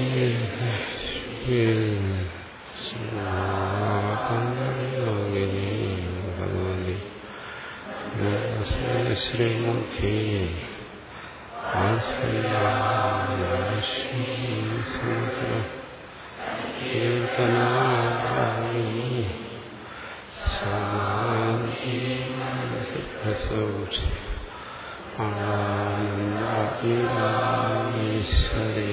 ഭഗവതി ശ്രീമുഖേ കീർത്തനായി ശാന്തി ആനന്ദീശ്വരി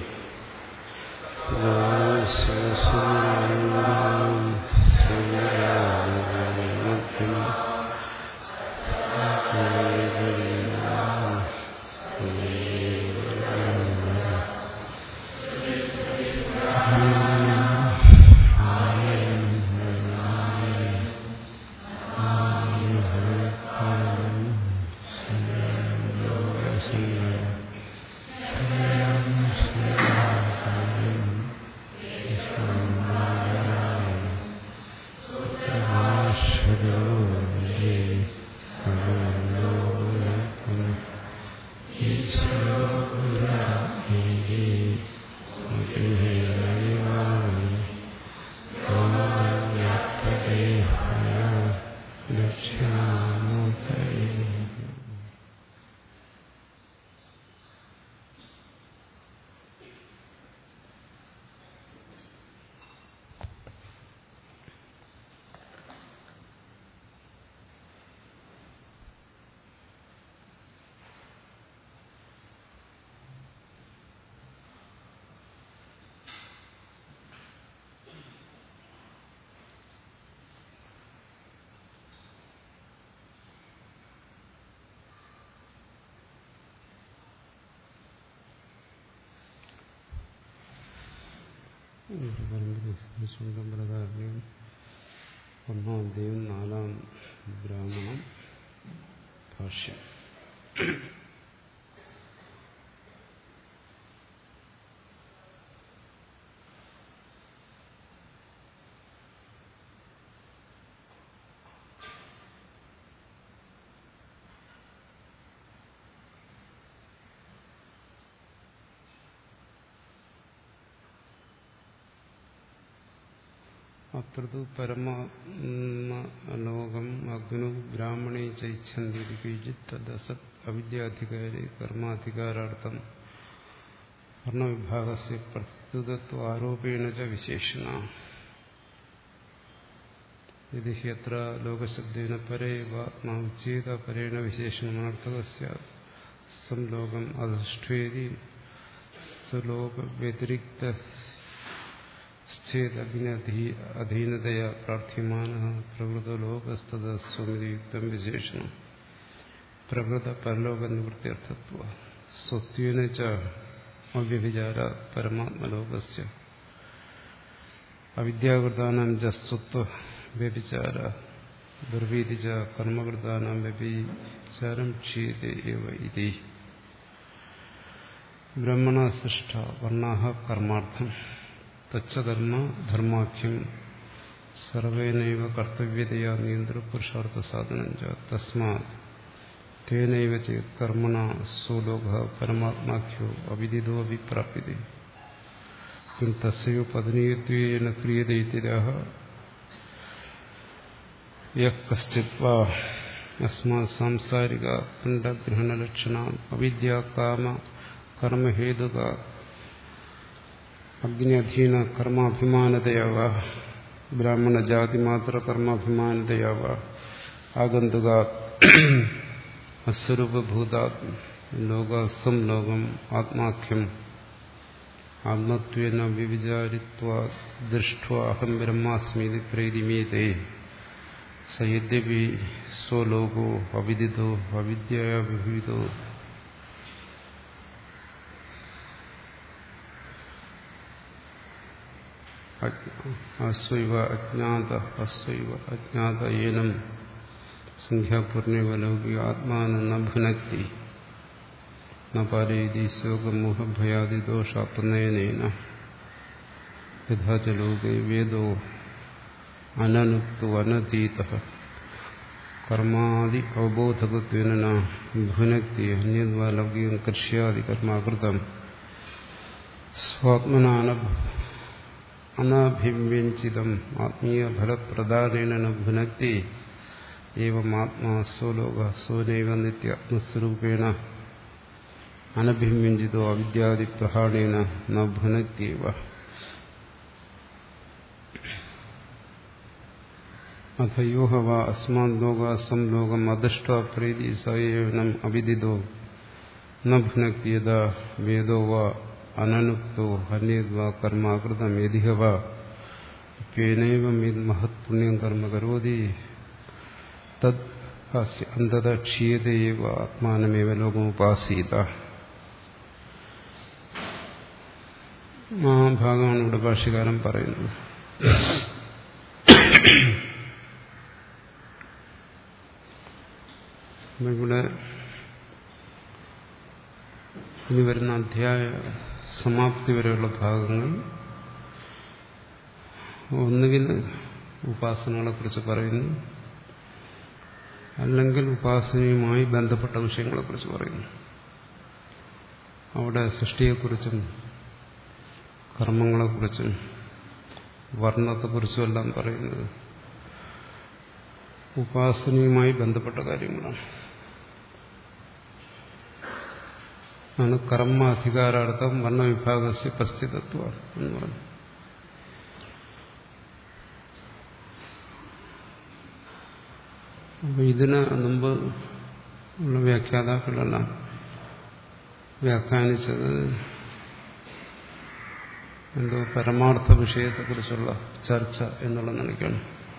പരമ്പരാധാരണയും ഒന്നാം അധ്യയം നാലാം ബ്രാഹ്മണം ഭാഷ്യം അത്രതു പരമാലോകം അഗ്നു ബ്രാഹ്മണേ ചൈച്ഛന്തി തദസത് അവിദ്യാധികാരി കർമാധികാരാർത്ഥം വർണ്ണവിഭാഗസ്യ പ്രസ്തുതത്വ ആരോപേണ ച വിശേഷണ ഇത് ഹ്യത്ര ലോകശബ്ദേന പരേവാത്മാവുച്ചേത പരേണ വിശേഷണമനർത്ഥകസ്യ സംലോകം അധിഷ്ഠേതി സ്വലോക വ്യതിരിക്ത അധീനതയാ പ്രാർത്ഥ്യമാന പ്രകൃതലോകസ്തസ്വമിതിയുക്തം വിശേഷണം പ്രകൃത പരലോക നിവൃത്തിയർത്ഥത്വ സ്വത്വേന ച അവ്യഭിചാര പരമാത്മലോകസ്യ അവിദ്യാകൃതാനാം ച സ്വത്വ വ്യഭിചാര ദുർവീതി ച കർമ്മകൃതാനാം വ്യഭിചാരം ക്ഷീയത്തെ ഏവ ഇതി ബ്രഹ്മണ സൃഷ്ട വർണ്ണാഹ കർമാർത്ഥം തച്ചകർമ്മ ധർമാഖ്യം സർവേനൈവ കർത്തവ്യതയാ നിയന്ത്രപുരുഷാർത്ഥ സാധനം ച തസ്മാ തേനൈവ ചേത് കർമ്മണ സ്വലോക പരമാത്മാഖ്യോ അവിദിതോ അഭിപ്രാപ്യത്തെ കിം തസ്യോ പതനീയത്വേന ക്രിയതേ ഇത്യതഃ യഃ കശ്ചിത് വാ അസ്മാത് സാംസാരിക അണ്ഡഗ്രഹണലക്ഷണ അവിദ്യാകാമ കർമ്മഹേതുക അഗ്നിയധീന കർമാഭിമാനതയാവ ബ്രാഹ്മണ ജാതി മാത്ര കർമാഭിമാനതയാവ ആഗന്തുക അസ്വരൂപഭൂത ലോകം ലോകം ആത്മാഖ്യം ആത്മത്വേന വിവിചാരിത്വ ദൃഷ്ട അഹം ബ്രഹ്മാസ്മീതി പ്രേരിമീതേ സയദ്യപി സ്വലോകോ അവിദിതോ അവിദ്യയാ വിഹിതോ അസ്വൈവ അജ്ഞാത അസ്വൈവ അജ്ഞാത ഏനം സംഖ്യാപൂർണിവ ലൗകിക ആത്മാന ഭുനക്തി നപാരയതി ശോകമോഹഭയാദിദോഷാത്മനയനേന യഥാ ച ലോകേ വേദോ അനനുക്തോ അനതീത കർമാദി അവബോധകത്വേന ഭുനക്തി അന്യദ്വാ ലൗകികം കർഷ്യാദി കർമാകൃതം സ്വാത്മനാന അനഭിവ്യഞ്ചിതം ആത്മീയ ഫലപ്രദാനേന ഭുനക്തി ഏവം ആത്മാ സ്വലോക സ്വനൈവ നിത്യാത്മസ്വരൂപേണ അനഭിവ്യഞ്ചിതോ അവിദ്യാദി പ്രഹാണേന ന ഭുനക്തിവ അഥ യോഹ വാ അസ്മാൻ ലോക സംലോകം അദൃഷ്ട പ്രീതി സയേവനം അവിദിതോ ന ഭുനക്തിയത വേദോ വാ അനനുക്തോ ഹന്യേദ്വാ കർമാകൃതം യതിഹ വാ പ്യേനൈവം മഹത് പുണ്യം കർമ്മ കരോതി തദ് അന്തത ക്ഷീയതയേവ ആത്മാനമേവ ലോകമുപാസീത ആ ഭാഗമാണ് ഇവിടെ ഭാഷ്യകാരൻ പറയുന്നത് ഇവിടെ ഇനി വരുന്ന അധ്യായ സമാപ്തി വരെയുള്ള ഭാഗങ്ങൾ ഒന്നുകിൽ ഉപാസനകളെക്കുറിച്ച് പറയുന്നു അല്ലെങ്കിൽ ഉപാസനയുമായി ബന്ധപ്പെട്ട വിഷയങ്ങളെക്കുറിച്ച് പറയുന്നു അവിടെ സൃഷ്ടിയെക്കുറിച്ചും കർമ്മങ്ങളെക്കുറിച്ചും വർണ്ണത്തെക്കുറിച്ചും എല്ലാം പറയുന്നത് ഉപാസനയുമായി ബന്ധപ്പെട്ട കാര്യങ്ങളാണ് ആണ് കർമ്മ അധികാരാർത്ഥം വർണ്ണവിഭാഗസ്യ പശ്ചിതത്വ എന്ന് പറഞ്ഞു അപ്പൊ ഇതിന് മുമ്പ് ഉള്ള വ്യാഖ്യാതാക്കളെല്ലാം വ്യാഖ്യാനിച്ചത് എന്തോ പരമാർത്ഥ വിഷയത്തെക്കുറിച്ചുള്ള ചർച്ച എന്നുള്ള നിലയ്ക്കാണ്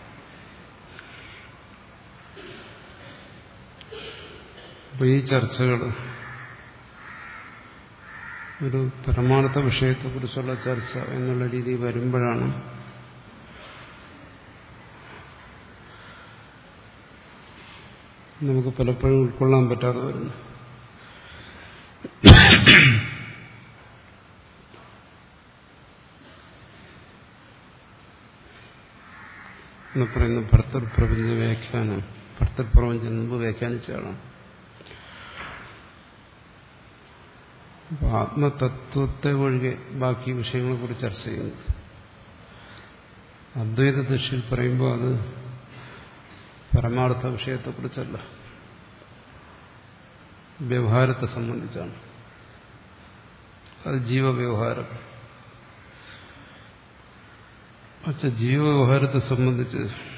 അപ്പൊ ഈ ചർച്ചകൾ ഒരു പരമാർത്ഥ വിഷയത്തെക്കുറിച്ചുള്ള ചർച്ച എന്നുള്ള രീതി വരുമ്പോഴാണ് നമുക്ക് പലപ്പോഴും ഉൾക്കൊള്ളാൻ പറ്റാതെ വരുന്നു എന്ന് പറയുന്ന ഭർത്തൃപ്രപഞ്ച വ്യാഖ്യാനം ഭർത്തൃപ്രപഞ്ചം മുമ്പ് വ്യാഖ്യാനിച്ച ആളാണ് അപ്പൊ ആത്മതത്വത്തെ ഒഴികെ ബാക്കി വിഷയങ്ങളെ കുറിച്ച് ചർച്ച ചെയ്യുന്നത് അദ്വൈത ദൃഷ്ടിയിൽ പറയുമ്പോൾ അത് പരമാർത്ഥ വിഷയത്തെക്കുറിച്ചല്ല വ്യവഹാരത്തെ സംബന്ധിച്ചാണ് അത് ജീവവ്യവഹാരം പക്ഷെ ജീവവ്യവഹാരത്തെ സംബന്ധിച്ച്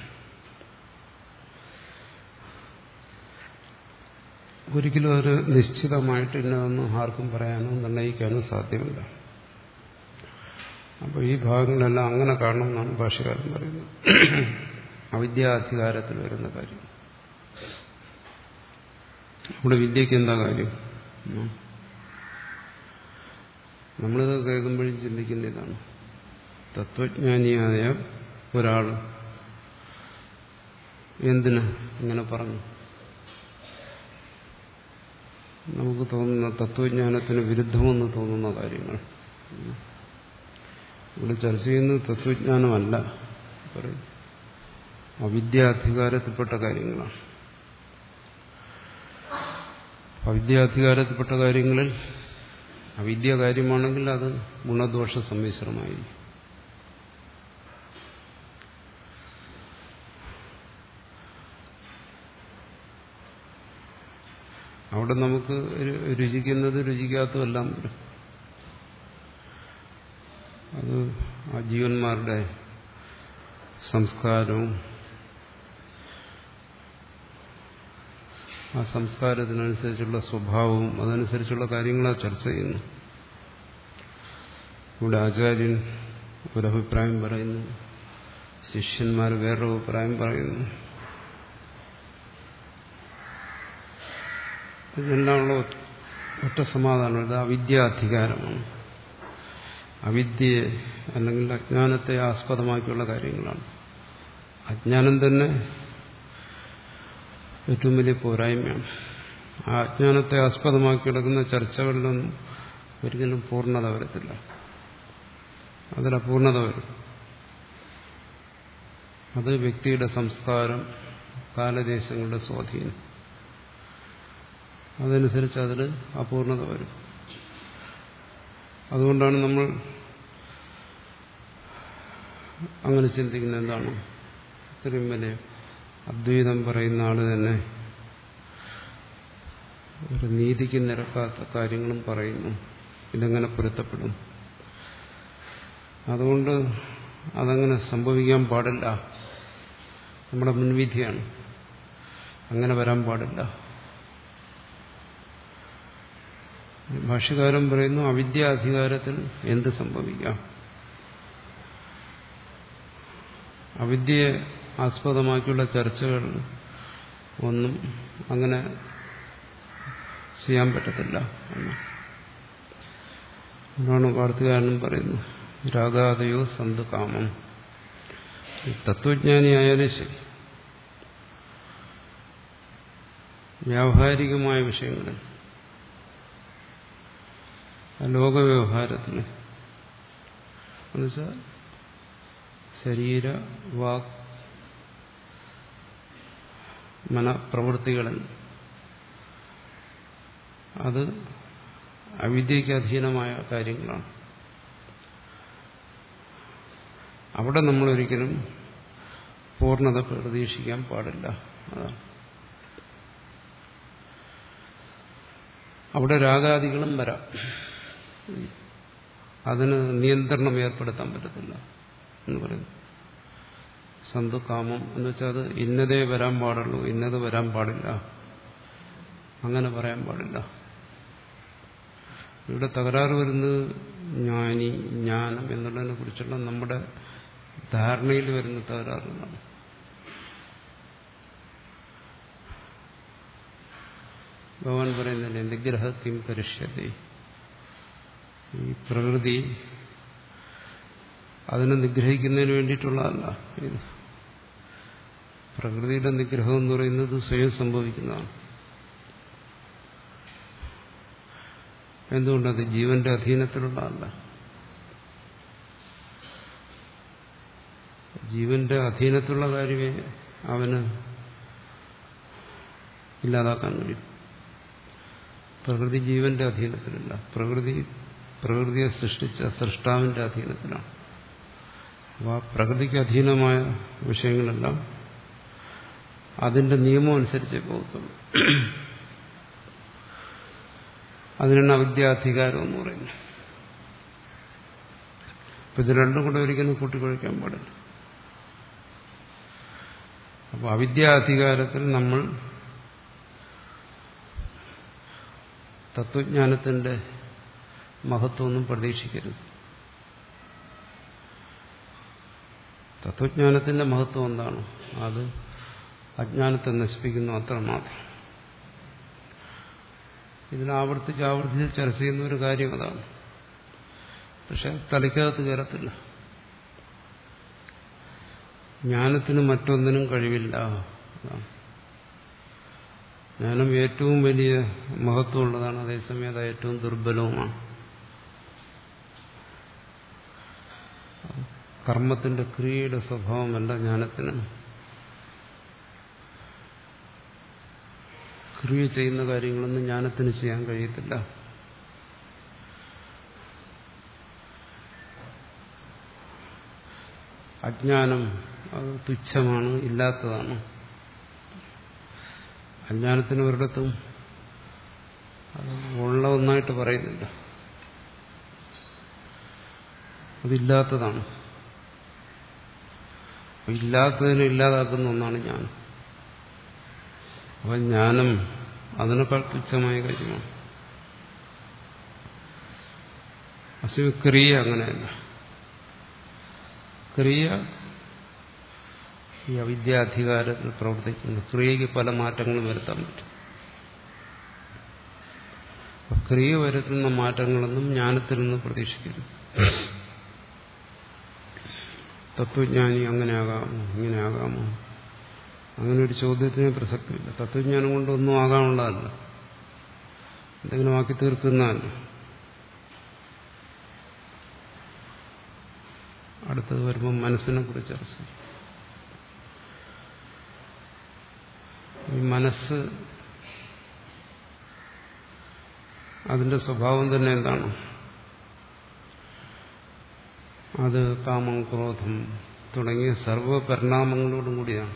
ഒരിക്കലും ഒരു നിശ്ചിതമായിട്ട് ഇന്നതൊന്നും ആർക്കും പറയാനോ നിർണ്ണയിക്കാനോ സാധ്യമല്ല അപ്പോൾ ഈ ഭാഗങ്ങളെല്ലാം അങ്ങനെ കാണണം എന്നാണ് ഭാഷകാരൻ പറയുന്നത് അവിദ്യാധികാരത്തിൽ വരുന്ന കാര്യം നമ്മുടെ വിദ്യക്ക് എന്താ കാര്യം നമ്മളിത് കേൾക്കുമ്പോഴും ചിന്തിക്കുന്ന ഇതാണ് തത്വജ്ഞാനിയായ ഒരാൾ എന്തിന് ഇങ്ങനെ പറഞ്ഞു നമുക്ക് തോന്നുന്ന തത്വജ്ഞാനത്തിന് വിരുദ്ധമെന്ന് തോന്നുന്ന കാര്യങ്ങൾ ഇവിടെ ചർച്ച ചെയ്യുന്നത് തത്വജ്ഞാനമല്ല പറയും അവിദ്യാധികാരത്തിൽപ്പെട്ട കാര്യങ്ങളാണ് അവിദ്യാധികാരത്തിൽപ്പെട്ട കാര്യങ്ങളിൽ അവിദ്യ കാര്യമാണെങ്കിൽ അത് ഗുണദോഷ സമ്മിശ്രമായിരിക്കും അവിടെ നമുക്ക് രുചിക്കുന്നത് രുചിക്കാത്തതെല്ലാം വരും അത് ആ ജീവന്മാരുടെ സംസ്കാരവും ആ സംസ്കാരത്തിനനുസരിച്ചുള്ള സ്വഭാവവും അതനുസരിച്ചുള്ള കാര്യങ്ങളാണ് ചർച്ച ചെയ്യുന്നു ഇവിടെ ആചാര്യൻ ഒരഭിപ്രായം പറയുന്നു ശിഷ്യന്മാർ വേറൊരു അഭിപ്രായം പറയുന്നു ഇതെല്ലാമുള്ള ഒറ്റ സമാധാനം ഇത് അവിദ്യാധികാരമാണ് അവിദ്യയെ അല്ലെങ്കിൽ അജ്ഞാനത്തെ ആസ്പദമാക്കിയുള്ള കാര്യങ്ങളാണ് അജ്ഞാനം തന്നെ ഏറ്റവും വലിയ പോരായ്മയാണ് ആ അജ്ഞാനത്തെ ആസ്പദമാക്കി കിടക്കുന്ന ചർച്ചകളിലൊന്നും ഒരിക്കലും പൂർണ്ണത വരത്തില്ല അതിൽ അപൂർണത വരും അത് വ്യക്തിയുടെ സംസ്കാരം കാലദേശങ്ങളുടെ സ്വാധീനം അതനുസരിച്ച് അതിൽ അപൂർണത വരും അതുകൊണ്ടാണ് നമ്മൾ അങ്ങനെ ചിന്തിക്കുന്നത് എന്താണ് ഇത്രയും വലിയ അദ്വൈതം പറയുന്ന ആള് തന്നെ ഒരു നീതിക്ക് നിരക്കാത്ത കാര്യങ്ങളും പറയുന്നു ഇതെങ്ങനെ പൊരുത്തപ്പെടും അതുകൊണ്ട് അതങ്ങനെ സംഭവിക്കാൻ പാടില്ല നമ്മുടെ മുൻവിധിയാണ് അങ്ങനെ വരാൻ പാടില്ല ഭാഷ്യകാരൻ പറയുന്നു അവിദ്യാധികാരത്തിൽ എന്ത് സംഭവിക്കാം അവിദ്യയെ ആസ്പദമാക്കിയുള്ള ചർച്ചകൾ ഒന്നും അങ്ങനെ ചെയ്യാൻ പറ്റത്തില്ല എന്ന് അതാണ് വാർത്തകാരനും പറയുന്നു രാഗാദയോ സന്ത് കാമം തത്വജ്ഞാനിയായാലും ശരി വ്യാവഹാരികമായ വിഷയങ്ങളിൽ ലോകവ്യവഹാരത്തിൽ എന്നുവെച്ചാൽ ശരീര വാക് മനപ്രവൃത്തികളിൽ അത് അവിദ്യയ്ക്ക് അധീനമായ കാര്യങ്ങളാണ് അവിടെ നമ്മളൊരിക്കലും പൂർണ്ണത പ്രതീക്ഷിക്കാൻ പാടില്ല അതാണ് അവിടെ രാഗാദികളും വരാം അതിന് നിയന്ത്രണം ഏർപ്പെടുത്താൻ പറ്റത്തില്ല എന്ന് പറയുന്നു സന്തു കാമം എന്ന് വെച്ചാൽ അത് ഇന്നതേ വരാൻ പാടുള്ളൂ ഇന്നത് വരാൻ പാടില്ല അങ്ങനെ പറയാൻ പാടില്ല ഇവിടെ തകരാറ് വരുന്നത് ജ്ഞാനി ജ്ഞാനം എന്നുള്ളതിനെ കുറിച്ചുള്ള നമ്മുടെ ധാരണയിൽ വരുന്ന തകരാറുകളാണ് ഭഗവാൻ പറയുന്നില്ലേ നിഗ്രഹത്തിം കരിഷ്യത ഈ പ്രകൃതി അതിനെ നിഗ്രഹിക്കുന്നതിന് വേണ്ടിയിട്ടുള്ളതല്ല ഇത് പ്രകൃതിയുടെ നിഗ്രഹം എന്ന് പറയുന്നത് സ്വയം സംഭവിക്കുന്നതാണ് എന്തുകൊണ്ടത് ജീവന്റെ അധീനത്തിലുള്ളതല്ല ജീവന്റെ അധീനത്തിലുള്ള കാര്യമേ അവന് ഇല്ലാതാക്കാൻ കഴിയും പ്രകൃതി ജീവന്റെ അധീനത്തിലല്ല പ്രകൃതി പ്രകൃതിയെ സൃഷ്ടിച്ച സൃഷ്ടാവിന്റെ അധീനത്തിലാണ് അപ്പോൾ ആ പ്രകൃതിക്ക് അധീനമായ വിഷയങ്ങളെല്ലാം അതിന്റെ നിയമം അനുസരിച്ചേ പോകത്തുള്ളൂ അതിനാണ് അവിദ്യാധികാരം എന്ന് പറയുന്നത് അപ്പൊ ഇത് രണ്ടും കൂടെ ഒരിക്കലും കൂട്ടിക്കൊഴിക്കാൻ പാടില്ല അപ്പോൾ അവിദ്യാധികാരത്തിൽ നമ്മൾ തത്വജ്ഞാനത്തിന്റെ മഹത്വമൊന്നും പ്രതീക്ഷിക്കരുത് തത്വജ്ഞാനത്തിന്റെ മഹത്വം എന്താണ് അത് അജ്ഞാനത്തെ നശിപ്പിക്കുന്നു അത്ര മാത്രം ഇതിൽ ആവർത്തിച്ച് ആവർത്തിച്ച് ചർച്ച ചെയ്യുന്ന ഒരു കാര്യം അതാണ് പക്ഷെ തലയ്ക്കകത്ത് കയറത്തില്ല ജ്ഞാനത്തിന് മറ്റൊന്നിനും കഴിവില്ല ജ്ഞാനം ഏറ്റവും വലിയ മഹത്വമുള്ളതാണ് അതേസമയം അത് ഏറ്റവും ദുർബലവുമാണ് കർമ്മത്തിന്റെ ക്രിയയുടെ സ്വഭാവമല്ല ജ്ഞാനത്തിന് ക്രിയ ചെയ്യുന്ന കാര്യങ്ങളൊന്നും ജ്ഞാനത്തിന് ചെയ്യാൻ കഴിയത്തില്ല അജ്ഞാനം അത് തുച്ഛമാണ് ഇല്ലാത്തതാണ് അജ്ഞാനത്തിന് ഒരിടത്തും അത് ഉള്ള ഒന്നായിട്ട് പറയുന്നില്ല അതില്ലാത്തതാണ് ഇല്ലാത്തതിനെ ഇല്ലാതാക്കുന്ന ഒന്നാണ് ജ്ഞാനം അപ്പം ജ്ഞാനം അതിനേക്കാൾ തുച്ഛമായ കാര്യമാണ് അസുഖ ക്രിയ അങ്ങനെയല്ല ക്രിയ ഈ അവിദ്യാധികാരത്തിൽ പ്രവർത്തിക്കുന്നു ക്രിയയ്ക്ക് പല മാറ്റങ്ങളും വരുത്താൻ പറ്റും ക്രിയ വരുത്തുന്ന മാറ്റങ്ങളൊന്നും ജ്ഞാനത്തിൽ നിന്ന് പ്രതീക്ഷിക്കരുത് തത്വജ്ഞാനി അങ്ങനെ ആകാമോ ഇങ്ങനെ ആകാമോ അങ്ങനെ ഒരു ചോദ്യത്തിന് പ്രസക്തിയില്ല തത്വജ്ഞാനം കൊണ്ടൊന്നും ആകാനുള്ളതല്ല എന്തെങ്കിലും ആക്കി തീർക്കുന്നതല്ല അടുത്തത് വരുമ്പോൾ മനസ്സിനെ കുറിച്ച് ചർച്ച ചെയ്യും ഈ മനസ്സ് അതിന്റെ സ്വഭാവം തന്നെ എന്താണ് അത് കാമം ക്രോധം തുടങ്ങിയ സർവപരിണാമങ്ങളോടും കൂടിയാണ്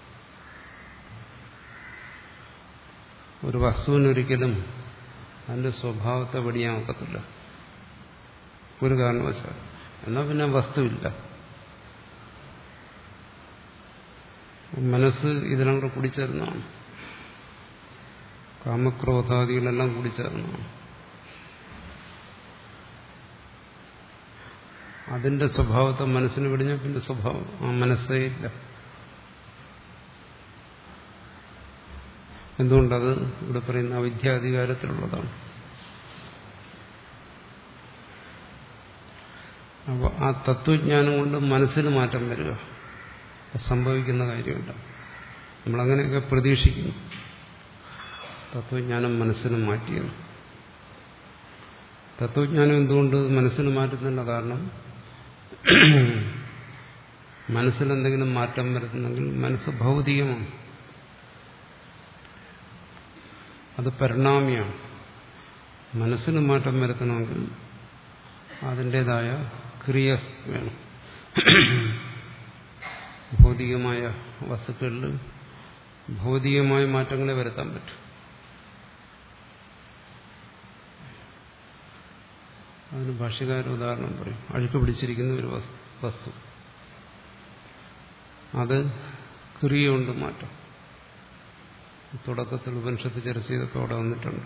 ഒരു വസ്തുവിനൊരിക്കലും അതിന്റെ സ്വഭാവത്തെ വെടിയാൻ ഒക്കത്തില്ല ഒരു കാരണവശാൽ എന്നാൽ പിന്നെ വസ്തുവില്ല മനസ്സ് ഇതിനും കൂടെ കൂടിച്ചേർന്നതാണ് കാമക്രോധാദികളെല്ലാം കൂടിച്ചേർന്നതാണ് അതിന്റെ സ്വഭാവത്തെ മനസ്സിന് വെടിഞ്ഞാൽ പിന്നെ സ്വഭാവം ആ മനസ്സേ ഇല്ല എന്തുകൊണ്ടത് ഇവിടെ പറയുന്ന അവിദ്യാധികാരത്തിലുള്ളതാണ് അപ്പോൾ ആ തത്വജ്ഞാനം കൊണ്ട് മനസ്സിന് മാറ്റം വരിക സംഭവിക്കുന്ന കാര്യമില്ല നമ്മളങ്ങനെയൊക്കെ പ്രതീക്ഷിക്കുന്നു തത്വജ്ഞാനം മനസ്സിന് മാറ്റിയെന്ന് തത്വജ്ഞാനം എന്തുകൊണ്ട് മനസ്സിന് മാറ്റുന്നില്ല കാരണം മനസ്സിലെന്തെങ്കിലും മാറ്റം വരുത്തുന്നെങ്കിൽ മനസ്സ് ഭൗതികമാണ് അത് പരിണാമിയാണ് മനസ്സിന് മാറ്റം വരുത്തണമെങ്കിൽ അതിൻ്റെതായ ക്രിയ വേണം ഭൗതികമായ വസ്തുക്കളിൽ ഭൗതികമായ മാറ്റങ്ങളെ വരുത്താൻ പറ്റും അതിന് ഭാഷ്യകാര ഉദാഹരണം പറയും അഴുക്ക് പിടിച്ചിരിക്കുന്ന ഒരു വസ്തു അത് ക്രിയ കൊണ്ട് മാറ്റം തുടക്കത്തിൽ ഉപനിഷത്ത് ചർച്ച ചെയ്തപ്പോൾ അവിടെ വന്നിട്ടുണ്ട്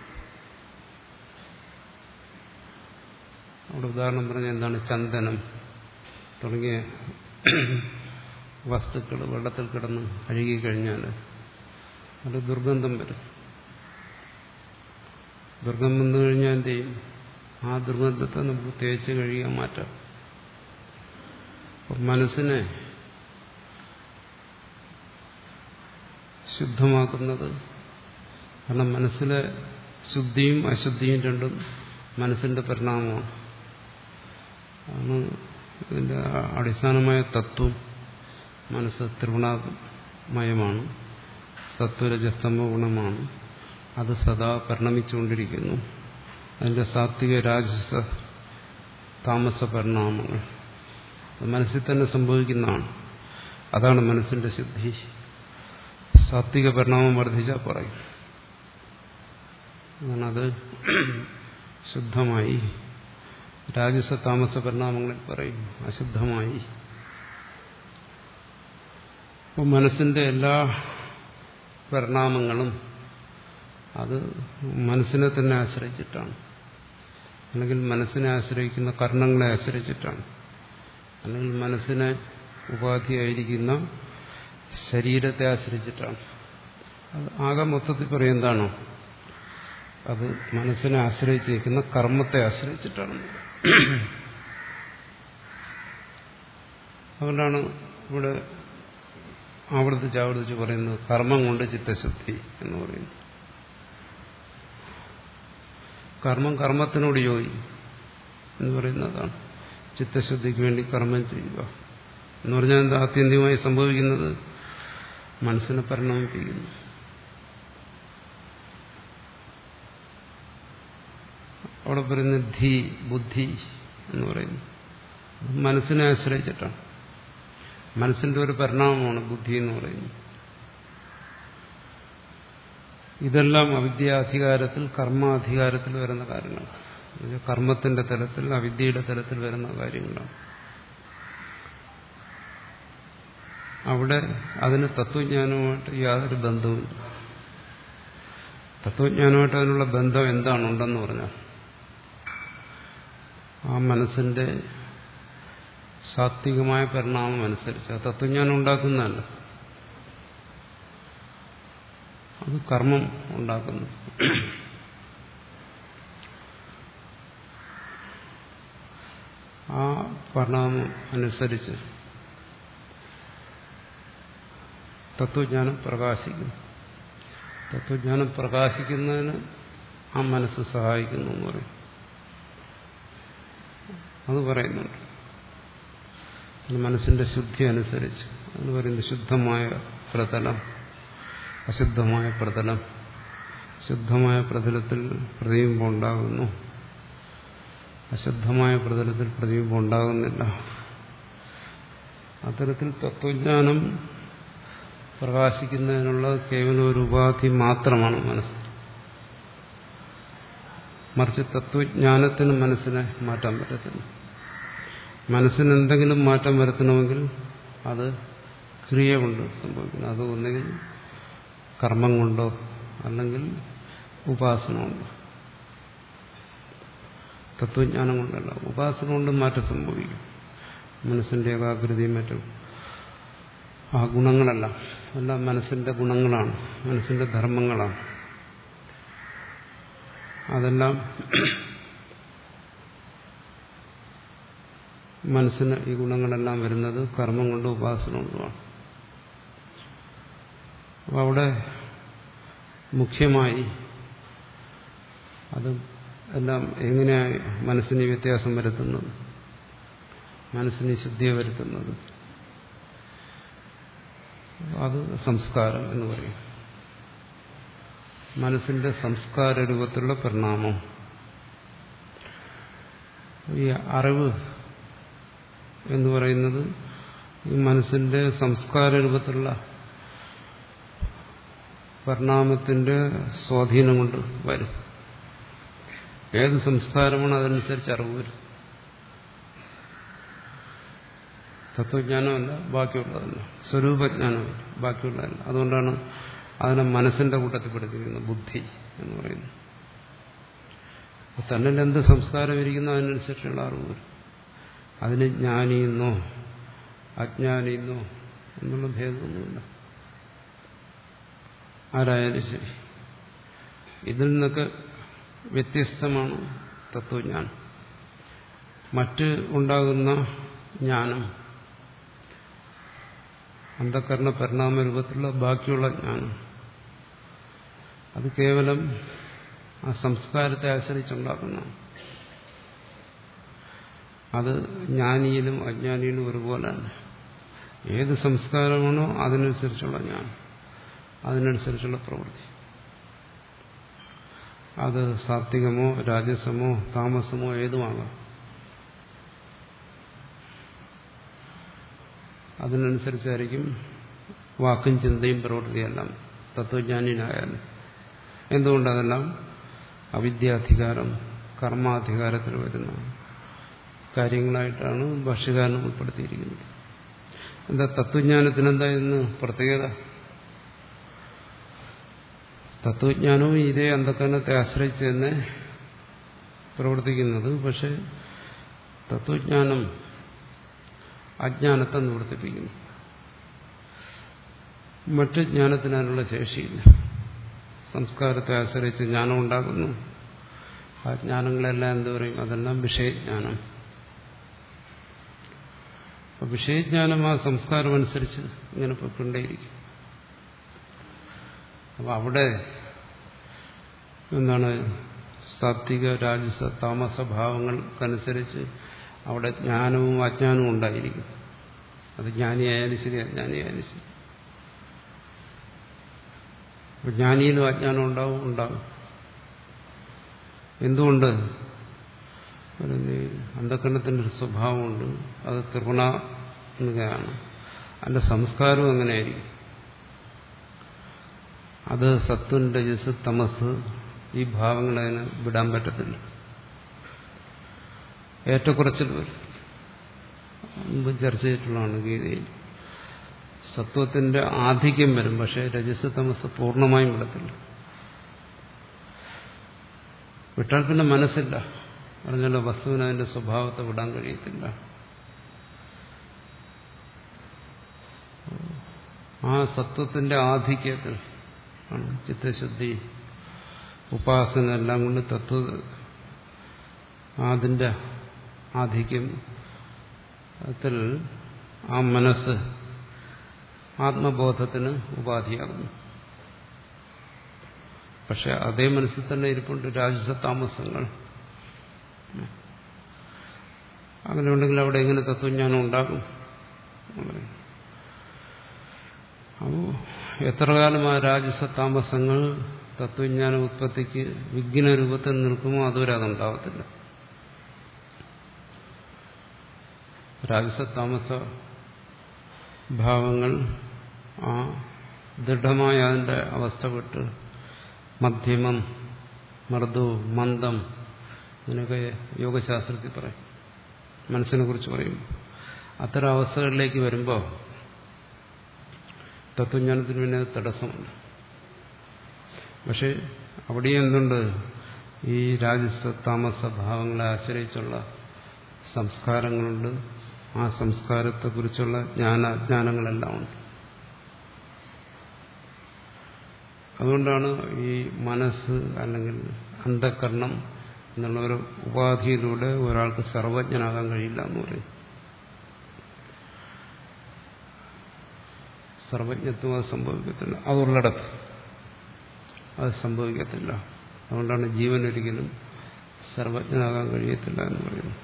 അവിടെ ഉദാഹരണം പറഞ്ഞ എന്താണ് ചന്ദനം തുടങ്ങിയ വസ്തുക്കൾ വെള്ളത്തിൽ കിടന്ന് അഴുകിക്കഴിഞ്ഞാൽ അത് ദുർഗന്ധം വരും ദുർഗന്ധം വന്നു കഴിഞ്ഞാൽ എന്ത് ചെയ്യും ആ ദുർഗന്ധത്തെ നമുക്ക് തേച്ച് കഴുകിയാൽ മാറ്റാം അപ്പം മനസ്സിനെ ശുദ്ധമാക്കുന്നത് കാരണം മനസ്സിലെ ശുദ്ധിയും അശുദ്ധിയും രണ്ടും മനസ്സിന്റെ പരിണാമമാണ് ആണ് ഇതിന്റെ അടിസ്ഥാനമായ തത്വം മനസ്സ് ത്രിഗുണമയമാണ് സത്വരജസ്തമ ഗുണമാണ് അത് സദാ പരിണമിച്ചുകൊണ്ടിരിക്കുന്നു അതിന്റെ സാത്വിക രാജസ താമസ പരിണാമങ്ങൾ മനസ്സിൽ തന്നെ സംഭവിക്കുന്നതാണ് അതാണ് മനസ്സിന്റെ ശുദ്ധി സാത്വിക പരിണാമം വർദ്ധിച്ചാൽ പറയും അത് ശുദ്ധമായി രാജസ താമസ പരിണാമങ്ങളിൽ പറയും അശുദ്ധമായി അപ്പോൾ മനസ്സിന്റെ എല്ലാ പരിണാമങ്ങളും അത് മനസ്സിനെ തന്നെ ആശ്രയിച്ചിട്ടാണ് അല്ലെങ്കിൽ മനസ്സിനെ ആശ്രയിക്കുന്ന കർണങ്ങളെ ആശ്രയിച്ചിട്ടാണ് അല്ലെങ്കിൽ മനസ്സിനെ ഉപാധിയായിരിക്കുന്ന ശരീരത്തെ ആശ്രയിച്ചിട്ടാണ് അത് ആകെ മൊത്തത്തിൽ പറയും എന്താണോ അത് മനസ്സിനെ ആശ്രയിച്ചിരിക്കുന്ന കർമ്മത്തെ ആശ്രയിച്ചിട്ടാണ് അതുകൊണ്ടാണ് ഇവിടെ ആവർത്തിച്ച് ആവർത്തിച്ച് പറയുന്നത് കർമ്മം കൊണ്ട് ചിത്തശുദ്ധി എന്ന് പറയുന്നു കർമ്മം കർമ്മത്തിനോട് യോജിക്കും എന്ന് പറയുന്നതാണ് ചിത്തശുദ്ധിക്ക് വേണ്ടി കർമ്മം ചെയ്യുക എന്ന് പറഞ്ഞാൽ എന്താ ആത്യന്തികമായി സംഭവിക്കുന്നത് മനസ്സിനെ പരിണമിപ്പിക്കുന്നു അവിടെ പറയുന്ന ധീ ബുദ്ധി എന്ന് പറയുന്നു മനസ്സിനെ ആശ്രയിച്ചിട്ടാണ് മനസ്സിന്റെ ഒരു പരിണാമമാണ് ബുദ്ധി എന്ന് പറയുന്നത് ഇതെല്ലാം അവിദ്യാധികാരത്തിൽ കർമാധികാരത്തിൽ വരുന്ന കാര്യങ്ങൾ കർമ്മത്തിന്റെ തലത്തിൽ അവിദ്യയുടെ തലത്തിൽ വരുന്ന കാര്യങ്ങളാണ് അവിടെ അതിന് തത്വജ്ഞാനവുമായിട്ട് യാതൊരു ബന്ധവുമില്ല തത്വജ്ഞാനമായിട്ട് അതിനുള്ള ബന്ധം എന്താണ് ഉണ്ടെന്ന് പറഞ്ഞാൽ ആ മനസ്സിന്റെ സാത്വികമായ പരിണാമം അനുസരിച്ച് ആ തത്വജ്ഞാനം ഉണ്ടാക്കുന്നതല്ല അത് കർമ്മം ഉണ്ടാക്കുന്നു ആ പരിണാമം അനുസരിച്ച് തത്വജ്ഞാനം പ്രകാശിക്കുന്നു തത്വജ്ഞാനം പ്രകാശിക്കുന്നതിന് ആ മനസ്സ് സഹായിക്കുന്നു എന്ന് പറയും അത് പറയുന്നുണ്ട് മനസ്സിന്റെ ശുദ്ധി അനുസരിച്ച് എന്ന് പറയുന്നത് ശുദ്ധമായ പ്രതലം അശുദ്ധമായ പ്രതലം ശുദ്ധമായ പ്രതലത്തിൽ പ്രതിബിംബം ഉണ്ടാകുന്നു അശുദ്ധമായ പ്രതലത്തിൽ പ്രതിബിംബം ഉണ്ടാകുന്നില്ല അത്തരത്തിൽ തത്വജ്ഞാനം പ്രകാശിക്കുന്നതിനുള്ള കേവലം ഒരു ഉപാധി മാത്രമാണ് മനസ്സ് മറിച്ച് തത്വജ്ഞാനത്തിന് മനസ്സിനെ മാറ്റാൻ പറ്റത്തില്ല മനസ്സിന് എന്തെങ്കിലും മാറ്റം വരുത്തണമെങ്കിൽ അത് ക്രിയ കൊണ്ട് സംഭവിക്കണം അത് ഒന്നുകിൽ കർമ്മം കൊണ്ടോ അല്ലെങ്കിൽ ഉപാസന കൊണ്ടോ തത്വജ്ഞാനം കൊണ്ടല്ല ഉപാസന കൊണ്ട് മാറ്റം സംഭവിക്കും മനസ്സിന്റെ ഏകാഗ്രതയും മറ്റും ആ ഗുണങ്ങളല്ല എല്ലാം മനസ്സിന്റെ ഗുണങ്ങളാണ് മനസ്സിന്റെ ധർമ്മങ്ങളാണ് അതെല്ലാം മനസ്സിന് ഈ ഗുണങ്ങളെല്ലാം വരുന്നത് കർമ്മം കൊണ്ടും ഉപാസന കൊണ്ടുമാണ് അപ്പം അവിടെ മുഖ്യമായി അത് എല്ലാം എങ്ങനെയാണ് മനസ്സിന് വ്യത്യാസം വരുത്തുന്നത് മനസ്സിന് ശുദ്ധിയെ വരുത്തുന്നത് അത് സംസ്കാരം എന്ന് പറയും മനസ്സിന്റെ സംസ്കാര രൂപത്തിലുള്ള പരിണാമം ഈ അറിവ് എന്ന് പറയുന്നത് ഈ മനസ്സിന്റെ സംസ്കാര രൂപത്തിലുള്ള പരിണാമത്തിന്റെ സ്വാധീനം കൊണ്ട് വരും ഏത് സംസ്കാരമാണ് അതനുസരിച്ച് അറിവ് വരും തത്വജ്ഞാനമല്ല ബാക്കിയുള്ളതല്ല സ്വരൂപജ്ഞാനമല്ല ബാക്കിയുള്ളതല്ല അതുകൊണ്ടാണ് അതിനെ മനസ്സിന്റെ കൂട്ടത്തിൽപ്പെടുത്തിയിരിക്കുന്നത് ബുദ്ധി എന്ന് പറയുന്നത് തന്നിൽ എന്ത് സംസ്കാരം ഇരിക്കുന്നോ അതിനനുസരിച്ചുള്ള അറിവ് വരും അതിന് ജ്ഞാനിയെന്നോ അജ്ഞാനിയെന്നോ എന്നുള്ള ഭേദമൊന്നുമില്ല ആരായാലും ശരി ഇതിൽ നിന്നൊക്കെ വ്യത്യസ്തമാണ് തത്വജ്ഞാനം മറ്റ് ഉണ്ടാകുന്ന ജ്ഞാനം അന്ധകരണ പരിണാമ രൂപത്തിലുള്ള ബാക്കിയുള്ള ജ്ഞാനം അത് കേവലം ആ സംസ്കാരത്തെ ആശ്രയിച്ചുണ്ടാക്കുന്നതാണ് അത് ജ്ഞാനിയിലും അജ്ഞാനിയിലും ഒരുപോലെ തന്നെ ഏത് സംസ്കാരമാണോ അതിനനുസരിച്ചുള്ള ജ്ഞാനം അതിനനുസരിച്ചുള്ള പ്രവൃത്തി അത് സാത്വികമോ രാജസമോ താമസമോ ഏതുമാകാം അതിനനുസരിച്ചായിരിക്കും വാക്കും ചിന്തയും പ്രവൃത്തിയെല്ലാം തത്വജ്ഞാനിനായാലും എന്തുകൊണ്ടതെല്ലാം അവിദ്യാധികാരം കർമാധികാരത്തിൽ വരുന്ന കാര്യങ്ങളായിട്ടാണ് ഭാഷ്യകാരൻ ഉൾപ്പെടുത്തിയിരിക്കുന്നത് എന്താ തത്വജ്ഞാനത്തിന് എന്തായിരുന്നു പ്രത്യേകത തത്വജ്ഞാനവും ഇതേ അന്ധകരണത്തെ ആശ്രയിച്ച് തന്നെ പ്രവർത്തിക്കുന്നത് പക്ഷെ തത്വജ്ഞാനം അജ്ഞാനത്തെ നിവർത്തിപ്പിക്കുന്നു മറ്റ് ജ്ഞാനത്തിനുള്ള ശേഷിയില്ല സംസ്കാരത്തെ ആശ്രയിച്ച് ജ്ഞാനം ഉണ്ടാകുന്നു ആ ജ്ഞാനങ്ങളെല്ലാം എന്ത് പറയും അതെല്ലാം വിഷയജ്ഞാനം അപ്പൊ വിഷയജ്ഞാനം ആ സംസ്കാരം അനുസരിച്ച് ഇങ്ങനെ പോയിക്കൊണ്ടേയിരിക്കും അപ്പൊ അവിടെ എന്താണ് സാത്വിക രാജസ താമസ ഭാവങ്ങൾക്കനുസരിച്ച് അവിടെ ജ്ഞാനവും അജ്ഞാനവും ഉണ്ടായിരിക്കും അത് ജ്ഞാനിയായാലും ശരി അജ്ഞാനിയായാലും ശരി ജ്ഞാനിയിലും അജ്ഞാനം ഉണ്ടാവും ഉണ്ടാവും എന്തുകൊണ്ട് അന്ധക്കരണത്തിൻ്റെ ഒരു സ്വഭാവമുണ്ട് അത് ത്രിഗുണയാണ് അതിൻ്റെ സംസ്കാരവും അങ്ങനെയായിരിക്കും അത് സത്വൻ രജസ് തമസ് ഈ ഭാവങ്ങളതിന് വിടാൻ പറ്റത്തില്ല ഏറ്റക്കുറച്ചിൽ വരും മുമ്പ് ചർച്ച ചെയ്തിട്ടുള്ളതാണ് ഗീതയിൽ സത്വത്തിന്റെ ആധിക്യം വരും പക്ഷേ രജസ് തമസ് പൂർണ്ണമായും വിടത്തില്ല വിട്ടാൽ പിന്നെ മനസ്സില്ല പറഞ്ഞല്ലോ വസ്തുവിന് അതിന്റെ സ്വഭാവത്തെ വിടാൻ കഴിയത്തില്ല ആ സത്വത്തിന്റെ ആധിക്യത്തിൽ ആണ് ചിത്തശുദ്ധി ഉപാസന എല്ലാം കൊണ്ട് തത്വ അതിന്റെ ആധിക്യം ത്തിൽ ആ മനസ്സ് ആത്മബോധത്തിന് ഉപാധിയാകുന്നു പക്ഷെ അതേ മനസ്സിൽ തന്നെ ഇരിപ്പുണ്ട് രാജസ താമസങ്ങൾ അങ്ങനെ ഉണ്ടെങ്കിൽ അവിടെ എങ്ങനെ തത്വജ്ഞാനം ഉണ്ടാകും അപ്പോ എത്ര കാലം ആ രാജസ താമസങ്ങൾ തത്വജ്ഞാന ഉത്പത്തിക്ക് വിഘ്ന രൂപത്തിൽ നിൽക്കുമോ അതുവരെ അതുണ്ടാവത്തില്ല രാജസ താമസ ഭാവങ്ങൾ ആ ദൃഢമായ അതിൻ്റെ അവസ്ഥ വിട്ട് മധ്യമം മൃദു മന്ദം ഇങ്ങനെയൊക്കെ യോഗശാസ്ത്രത്തിൽ പറയും മനസ്സിനെ കുറിച്ച് പറയും അത്തരം അവസ്ഥകളിലേക്ക് വരുമ്പോൾ തത്വജ്ഞാനത്തിന് പിന്നെ അത് തടസ്സമുണ്ട് പക്ഷെ അവിടെയും എന്തുണ്ട് ഈ രാജസ താമസ ഭാവങ്ങളെ ആശ്രയിച്ചുള്ള സംസ്കാരങ്ങളുണ്ട് ആ സംസ്കാരത്തെക്കുറിച്ചുള്ള ജ്ഞാനാജ്ഞാനങ്ങളെല്ലാം ഉണ്ട് അതുകൊണ്ടാണ് ഈ മനസ്സ് അല്ലെങ്കിൽ അന്ധകരണം എന്നുള്ള ഒരു ഉപാധിയിലൂടെ ഒരാൾക്ക് സർവജ്ഞനാകാൻ കഴിയില്ല എന്ന് പറയും സർവജ്ഞത്വം അത് സംഭവിക്കത്തില്ല അതുള്ളിടത്ത് അത് സംഭവിക്കത്തില്ല അതുകൊണ്ടാണ് ജീവൻ ഒരിക്കലും സർവജ്ഞനാകാൻ കഴിയത്തില്ല എന്ന് പറയുന്നത്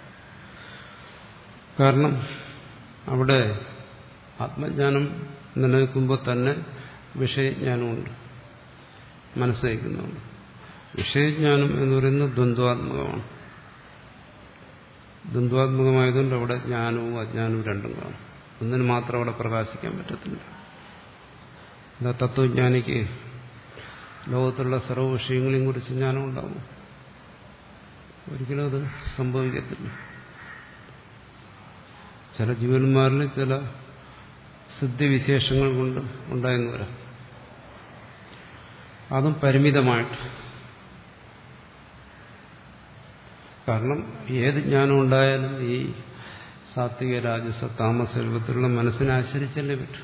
കാരണം അവിടെ ആത്മജ്ഞാനം നിലനിൽക്കുമ്പോൾ തന്നെ വിഷയജ്ഞാനമുണ്ട് മനസ്സയക്കുന്നുണ്ട് വിഷയജ്ഞാനം എന്ന് പറയുന്നത് ദ്വന്ദ്വാത്മകമാണ് ദ്വന്ദ്വാത്മകമായതുകൊണ്ട് അവിടെ ജ്ഞാനവും അജ്ഞാനവും രണ്ടും കാണും ഒന്നിന് മാത്രം അവിടെ പ്രകാശിക്കാൻ പറ്റത്തില്ല എന്താ തത്വജ്ഞാനിക്ക് ലോകത്തുള്ള സർവ്വ വിഷയങ്ങളെയും കുറിച്ച് ജ്ഞാനം ഉണ്ടാവും ഒരിക്കലും അത് സംഭവിക്കത്തില്ല ചില ജീവന്മാരിൽ ചില സിദ്ധിവിശേഷങ്ങൾ കൊണ്ട് ഉണ്ടായെന്ന് വരാം അതും പരിമിതമായിട്ട് കാരണം ഏത് ജ്ഞാനം ഉണ്ടായാലും ഈ സാത്വിക രാജസ താമസ രൂപത്തിലുള്ള മനസ്സിനെ ആശ്രയിച്ചല്ലേ പറ്റൂ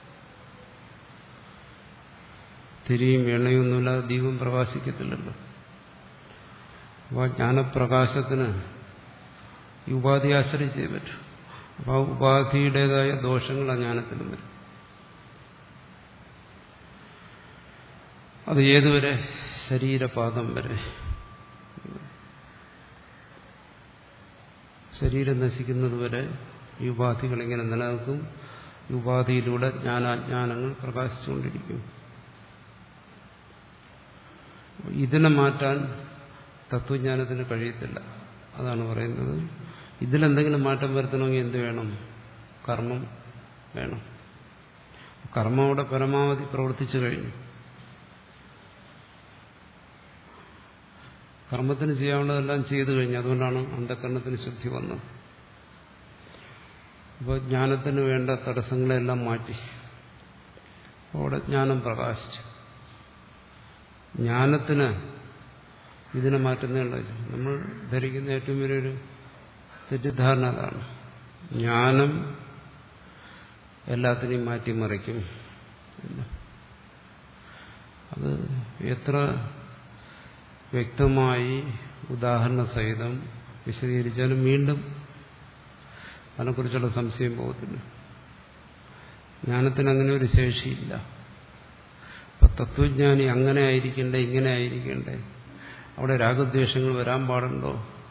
തിരിയും എണ്ണയൊന്നുമില്ലാതെ ദീപം പ്രകാശിക്കത്തില്ലല്ലോ അപ്പോൾ ജ്ഞാനപ്രകാശത്തിന് ഈ ഉപാധി ആശ്രയിച്ചേ പറ്റൂ അപ്പോൾ ആ ഉപാധിയുടേതായ ദോഷങ്ങൾ ആ ജ്ഞാനത്തിനും വരും അത് ഏതുവരെ ശരീരപാദം വരെ ശരീരം നശിക്കുന്നതുവരെ ഈ ഉപാധികൾ ഇങ്ങനെ നിലനിൽക്കും ഈ ഉപാധിയിലൂടെ ജ്ഞാനാജ്ഞാനങ്ങൾ പ്രകാശിച്ചുകൊണ്ടിരിക്കും ഇതിനെ മാറ്റാൻ തത്വജ്ഞാനത്തിന് കഴിയത്തില്ല അതാണ് പറയുന്നത് ഇതിലെന്തെങ്കിലും മാറ്റം വരുത്തണമെങ്കിൽ എന്ത് വേണം കർമ്മം വേണം കർമ്മം അവിടെ പരമാവധി പ്രവർത്തിച്ചു കഴിഞ്ഞു കർമ്മത്തിന് ചെയ്യാവുന്നതെല്ലാം ചെയ്തു കഴിഞ്ഞു അതുകൊണ്ടാണ് അന്ധകരണത്തിന് ശുദ്ധി വന്നത് അപ്പോൾ ജ്ഞാനത്തിന് വേണ്ട തടസ്സങ്ങളെല്ലാം മാറ്റി അവിടെ ജ്ഞാനം പ്രകാശിച്ചു ജ്ഞാനത്തിന് ഇതിനെ മാറ്റുന്നതുണ്ട് നമ്മൾ ധരിക്കുന്ന ഏറ്റവും വലിയൊരു തെറ്റിദ്ധാരണ അതാണ് ജ്ഞാനം എല്ലാത്തിനെയും മാറ്റിമറിക്കും അത് എത്ര വ്യക്തമായി ഉദാഹരണ സഹിതം വിശദീകരിച്ചാലും വീണ്ടും അതിനെക്കുറിച്ചുള്ള സംശയം പോകത്തില്ല ജ്ഞാനത്തിന് അങ്ങനെ ഒരു ശേഷിയില്ല അപ്പൊ തത്വജ്ഞാനി അങ്ങനെ ആയിരിക്കണ്ടേ ഇങ്ങനെ ആയിരിക്കണ്ടേ അവിടെ രാഗദ്വേഷങ്ങൾ വരാൻ പാടുണ്ടോ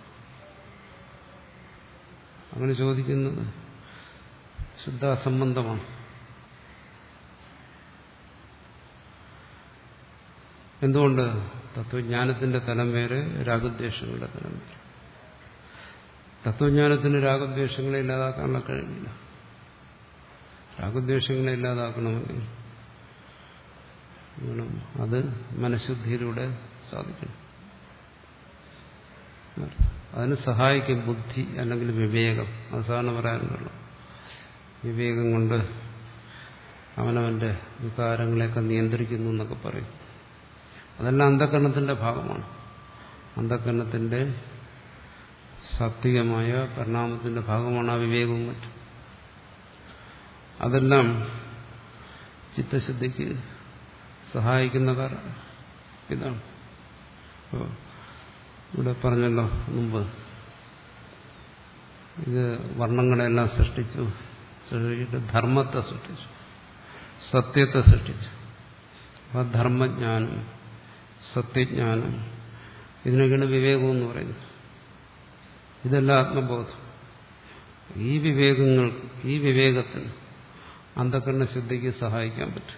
അങ്ങനെ ചോദിക്കുന്നത് ശുദ്ധ അസംബന്ധമാണ് എന്തുകൊണ്ട് തത്വജ്ഞാനത്തിന്റെ തലം വേറെ രാഗദ്വേഷങ്ങളുടെ തലം വേറെ തത്വജ്ഞാനത്തിന് രാഗദ്വേഷങ്ങളെ ഇല്ലാതാക്കാനുള്ള കഴിവില്ല രാഗദ്വേഷങ്ങളെ ഇല്ലാതാക്കണമെങ്കിൽ വേണം അത് മനഃശുദ്ധിയിലൂടെ സാധിക്കണം അതിന് സഹായിക്കും ബുദ്ധി അല്ലെങ്കിൽ വിവേകം അത് സാധാരണ പറയാറുണ്ടല്ലോ വിവേകം കൊണ്ട് അവനവന്റെ വികാരങ്ങളെയൊക്കെ നിയന്ത്രിക്കുന്നു എന്നൊക്കെ പറയും അതെല്ലാം അന്ധകരണത്തിന്റെ ഭാഗമാണ് അന്ധകരണത്തിന്റെ സാത്വികമായ പരിണാമത്തിന്റെ ഭാഗമാണ് ആ വിവേകവും മറ്റും അതെല്ലാം ചിത്തശുദ്ധിക്ക് സഹായിക്കുന്ന കാരണം ഇതാണ് ഇവിടെ പറഞ്ഞല്ലോ മുമ്പ് ഇത് വർണ്ണങ്ങളെല്ലാം സൃഷ്ടിച്ചു സൃഷ്ടിച്ചിട്ട് ധർമ്മത്തെ സൃഷ്ടിച്ചു സത്യത്തെ സൃഷ്ടിച്ചു അപ്പൊ ധർമ്മജ്ഞാനം സത്യജ്ഞാനം ഇതിനൊക്കെയാണ് വിവേകം എന്ന് പറയുന്നത് ഇതെല്ലാം ആത്മബോധം ഈ വിവേകങ്ങൾ ഈ വിവേകത്തിന് അന്ധകരണ ശുദ്ധിക്ക് സഹായിക്കാൻ പറ്റും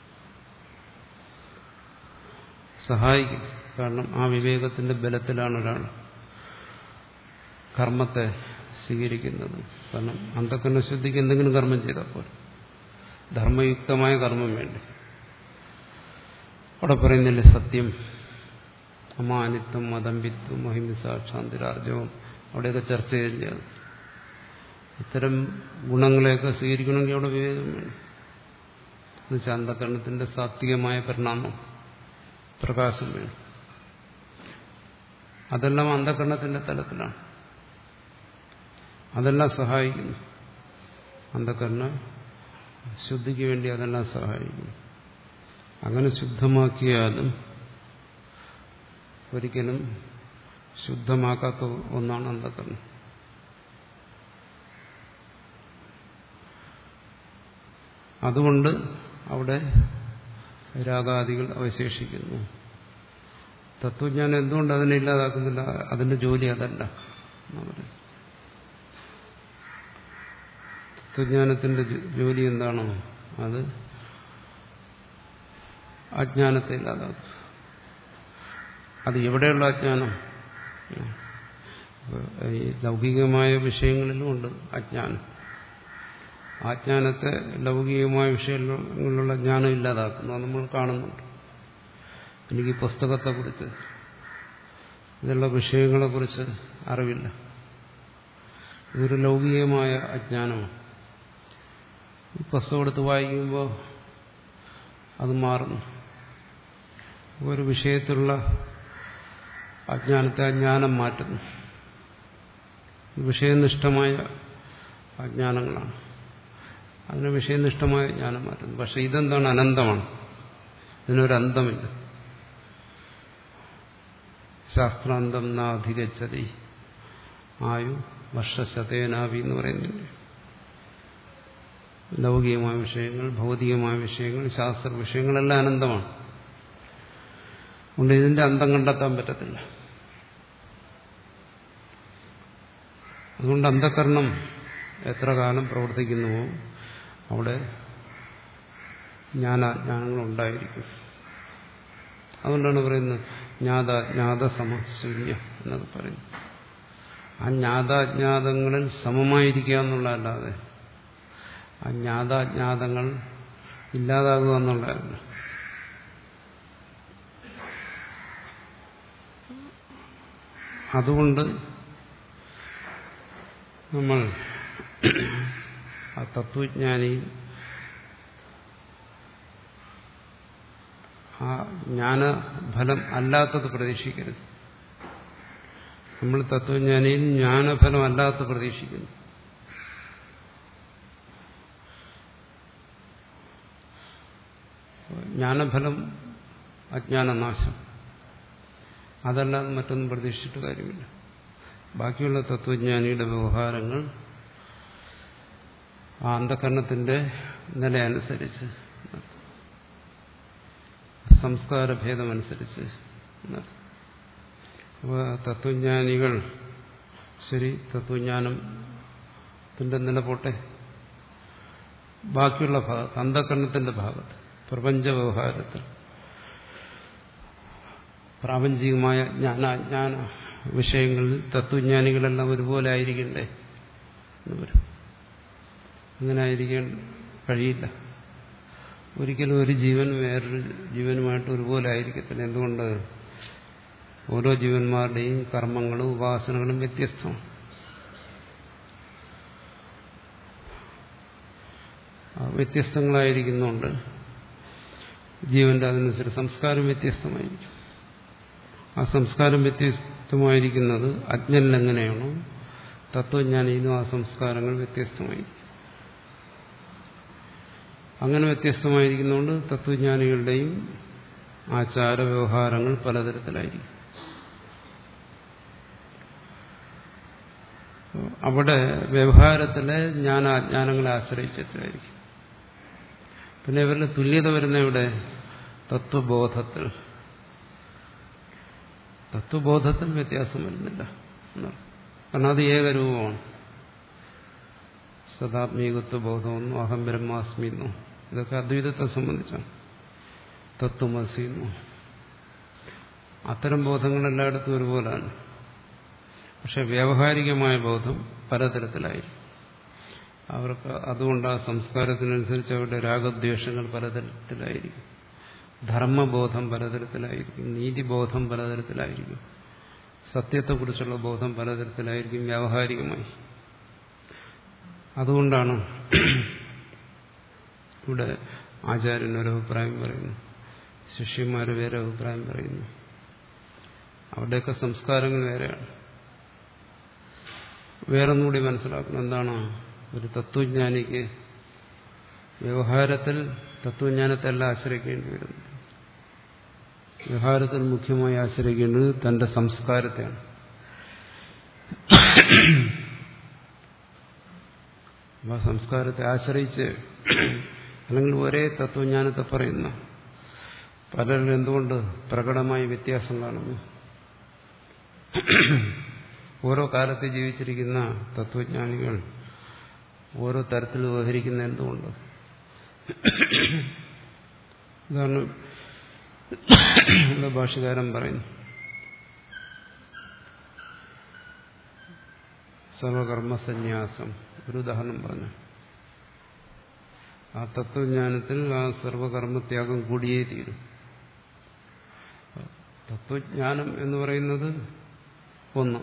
സഹായിക്കും കാരണം ആ വിവേകത്തിന്റെ ബലത്തിലാണ് ഒരാൾ കർമ്മത്തെ സ്വീകരിക്കുന്നത് കാരണം അന്ധക്കരണ ശുദ്ധിക്ക് എന്തെങ്കിലും കർമ്മം ചെയ്താൽ പോലെ ധർമ്മയുക്തമായ കർമ്മം വേണ്ടേ അവിടെ പറയുന്നില്ലേ സത്യം അമാനിത്വം മതംബിത്വം അഹിംസ ശാന്തിരാർജവം അവിടെയൊക്കെ ചർച്ച ചെയ്തത് ഇത്തരം ഗുണങ്ങളെയൊക്കെ സ്വീകരിക്കണമെങ്കിൽ അവിടെ വിവേകം വേണം എന്നുവെച്ചാൽ അന്ധകരണത്തിന്റെ സാത്വികമായ പരിണാമം പ്രകാശം വേണം അതെല്ലാം അന്ധകരണത്തിന്റെ തലത്തിലാണ് അതെല്ലാം സഹായിക്കുന്നു അന്ധകരണ ശുദ്ധിക്ക് വേണ്ടി അതെല്ലാം സഹായിക്കുന്നു അങ്ങനെ ശുദ്ധമാക്കിയാലും ഒരിക്കലും ശുദ്ധമാക്കാത്ത ഒന്നാണ് അന്ധകരണം അതുകൊണ്ട് അവിടെ രാഗാദികൾ അവശേഷിക്കുന്നു തത്വജ്ഞാനം എന്തുകൊണ്ട് അതിനെ ഇല്ലാതാക്കുന്നില്ല അതിന്റെ ജോലി അതല്ല തത്വജ്ഞാനത്തിന്റെ ജോലി എന്താണോ അത് അജ്ഞാനത്തെ ഇല്ലാതാക്കും അത് എവിടെയുള്ള അജ്ഞാനം ഈ ലൗകികമായ വിഷയങ്ങളിലുമുണ്ട് അജ്ഞാനം അജ്ഞാനത്തെ ലൗകികമായ വിഷയങ്ങളിലുള്ള ജ്ഞാനം ഇല്ലാതാക്കുന്നു അത് നമ്മൾ കാണുന്നുണ്ട് എനിക്ക് പുസ്തകത്തെക്കുറിച്ച് ഇതിലുള്ള വിഷയങ്ങളെക്കുറിച്ച് അറിവില്ല ഇതൊരു ലൗകികമായ അജ്ഞാനമാണ് ഈ പുസ്തകം എടുത്ത് വായിക്കുമ്പോൾ അത് മാറുന്നു ഒരു വിഷയത്തിലുള്ള അജ്ഞാനത്തെ അജ്ഞാനം മാറ്റുന്നു വിഷയനിഷ്ഠമായ അജ്ഞാനങ്ങളാണ് അതിന് വിഷയനിഷ്ഠമായ ജ്ഞാനം മാറ്റുന്നു പക്ഷെ ഇതെന്താണ് അനന്തമാണ് ഇതിനൊരു അന്തമില്ല ശാസ്ത്രാന്തം നാധികച്ചതി ആയു വർഷശതേനാവി എന്ന് പറയുന്നില്ലേ ലൗകികമായ വിഷയങ്ങൾ ഭൗതികമായ വിഷയങ്ങൾ ശാസ്ത്ര വിഷയങ്ങളെല്ലാം അനന്തമാണ് അതുകൊണ്ട് ഇതിന്റെ അന്തം കണ്ടെത്താൻ പറ്റത്തില്ല അതുകൊണ്ട് അന്ധകരണം എത്ര കാലം പ്രവർത്തിക്കുന്നുവോ അവിടെ ജ്ഞാനാജ്ഞാനങ്ങൾ ഉണ്ടായിരിക്കും അതുകൊണ്ടാണ് പറയുന്നത് ജ്ഞാതാജ്ഞാത സമശൂന്യ എന്നൊക്കെ പറയുന്നു ആ ജ്ഞാതാജ്ഞാതങ്ങളിൽ സമമായിരിക്കുക എന്നുള്ളതല്ലാതെ ആ ജ്ഞാതാജ്ഞാതങ്ങൾ ഇല്ലാതാകുക എന്നുള്ളതല്ല അതുകൊണ്ട് നമ്മൾ ആ തത്വജ്ഞാനി ആ ജ്ഞാനഫലം അല്ലാത്തത് പ്രതീക്ഷിക്കരുത് നമ്മൾ തത്വജ്ഞാനിയിൽ ജ്ഞാനഫലം അല്ലാത്ത പ്രതീക്ഷിക്കുന്നു ജ്ഞാനഫലം അജ്ഞാനനാശം അതല്ലാതെ മറ്റൊന്നും പ്രതീക്ഷിച്ചിട്ട് കാര്യമില്ല ബാക്കിയുള്ള തത്വജ്ഞാനിയുടെ വ്യവഹാരങ്ങൾ ആ അന്ധകരണത്തിന്റെ നില അനുസരിച്ച് സംസ്കാരഭേദമനുസരിച്ച് അപ്പോൾ തത്വജ്ഞാനികൾ ശരി തത്വജ്ഞാനത്തിന്റെ നില പോട്ടെ ബാക്കിയുള്ള ഭാഗത്ത് അന്ധകരണത്തിന്റെ ഭാഗത്ത് പ്രപഞ്ച വ്യവഹാരത്തിൽ പ്രാപഞ്ചികമായ ജ്ഞാനാജ്ഞാന വിഷയങ്ങളിൽ തത്വജ്ഞാനികളെല്ലാം ഒരുപോലെ ആയിരിക്കണ്ടേ എന്ന് വരും അങ്ങനെ ആയിരിക്കാൻ കഴിയില്ല ഒരിക്കലും ഒരു ജീവൻ വേറൊരു ജീവനുമായിട്ട് ഒരുപോലെ ആയിരിക്കത്തില്ല എന്തുകൊണ്ട് ഓരോ ജീവന്മാരുടെയും കർമ്മങ്ങളും ഉപാസനകളും വ്യത്യസ്തമാണ് വ്യത്യസ്തങ്ങളായിരിക്കുന്നുണ്ട് ജീവന്റെ അതനുസരിച്ച് സംസ്കാരം വ്യത്യസ്തമായിരിക്കും ആ സംസ്കാരം വ്യത്യസ്തമായിരിക്കുന്നത് അജ്ഞനിൽ എങ്ങനെയാണോ തത്വജ്ഞാനിയിലും ആ സംസ്കാരങ്ങൾ വ്യത്യസ്തമായിരിക്കും അങ്ങനെ വ്യത്യസ്തമായിരിക്കുന്നതുകൊണ്ട് തത്വജ്ഞാനികളുടെയും ആചാര വ്യവഹാരങ്ങൾ പലതരത്തിലായിരിക്കും അവിടെ വ്യവഹാരത്തിലെ ജ്ഞാനാജ്ഞാനങ്ങളെ ആശ്രയിച്ചിട്ടായിരിക്കും പിന്നെ ഇവരുടെ തുല്യത വരുന്ന ഇവിടെ തത്വബോധത്തിൽ തത്വബോധത്തിൽ വ്യത്യാസം വരുന്നില്ല കാരണം അത് ഏകരൂപമാണ് സദാത്മീകത്വ ബോധമെന്നോ അഹം ബ്രഹ്മാസ്മി എന്നോ ഇതൊക്കെ അദ്വൈതത്തെ സംബന്ധിച്ചാണ് തത്വമസി എന്നോ അത്തരം ബോധങ്ങൾ എല്ലായിടത്തും ഒരുപോലാണ് പക്ഷെ വ്യാവഹാരികമായ ബോധം പലതരത്തിലായിരിക്കും അവർക്ക് അതുകൊണ്ട് ആ സംസ്കാരത്തിനനുസരിച്ച് അവരുടെ രാഗദ്വേഷങ്ങൾ പലതരത്തിലായിരിക്കും ധർമ്മബോധം പലതരത്തിലായിരിക്കും നീതിബോധം പലതരത്തിലായിരിക്കും സത്യത്തെക്കുറിച്ചുള്ള ബോധം പലതരത്തിലായിരിക്കും വ്യാവഹാരികമായി അതുകൊണ്ടാണ് ഇവിടെ ആചാര്യൻ ഒരു അഭിപ്രായം പറയുന്നു ശിഷ്യന്മാർ വേറെ അഭിപ്രായം പറയുന്നു അവിടെയൊക്കെ സംസ്കാരങ്ങൾ വേറെയാണ് വേറൊന്നുകൂടി മനസ്സിലാക്കണം എന്താണ് ഒരു തത്വജ്ഞാനിക്ക് വ്യവഹാരത്തിൽ തത്വജ്ഞാനത്തെല്ലാം ആശ്രയിക്കേണ്ടി വരുന്നു വ്യവഹാരത്തിൽ മുഖ്യമായി ആശ്രയിക്കേണ്ടത് തന്റെ സംസ്കാരത്തെയാണ് ആ സംസ്കാരത്തെ ആശ്രയിച്ച് അല്ലെങ്കിൽ ഒരേ തത്വജ്ഞാനത്തെ പറയുന്ന പലരും എന്തുകൊണ്ട് പ്രകടമായ വ്യത്യാസം കാണുന്നു ഓരോ കാലത്ത് ജീവിച്ചിരിക്കുന്ന തത്വജ്ഞാനികൾ ഓരോ തരത്തിൽ വ്യവഹരിക്കുന്ന എന്തുകൊണ്ട് ഇതാണ് ഇവിടെ ഭാഷകാരൻ പറയുന്നു സർവകർമ്മസന്യാസം ഒരു ഉദാഹരണം പറഞ്ഞു ആ തത്വജ്ഞാനത്തിൽ ആ സർവകർമ്മത്യാഗം കൂടിയേ തീരും തത്വജ്ഞാനം എന്ന് പറയുന്നത് ഒന്ന്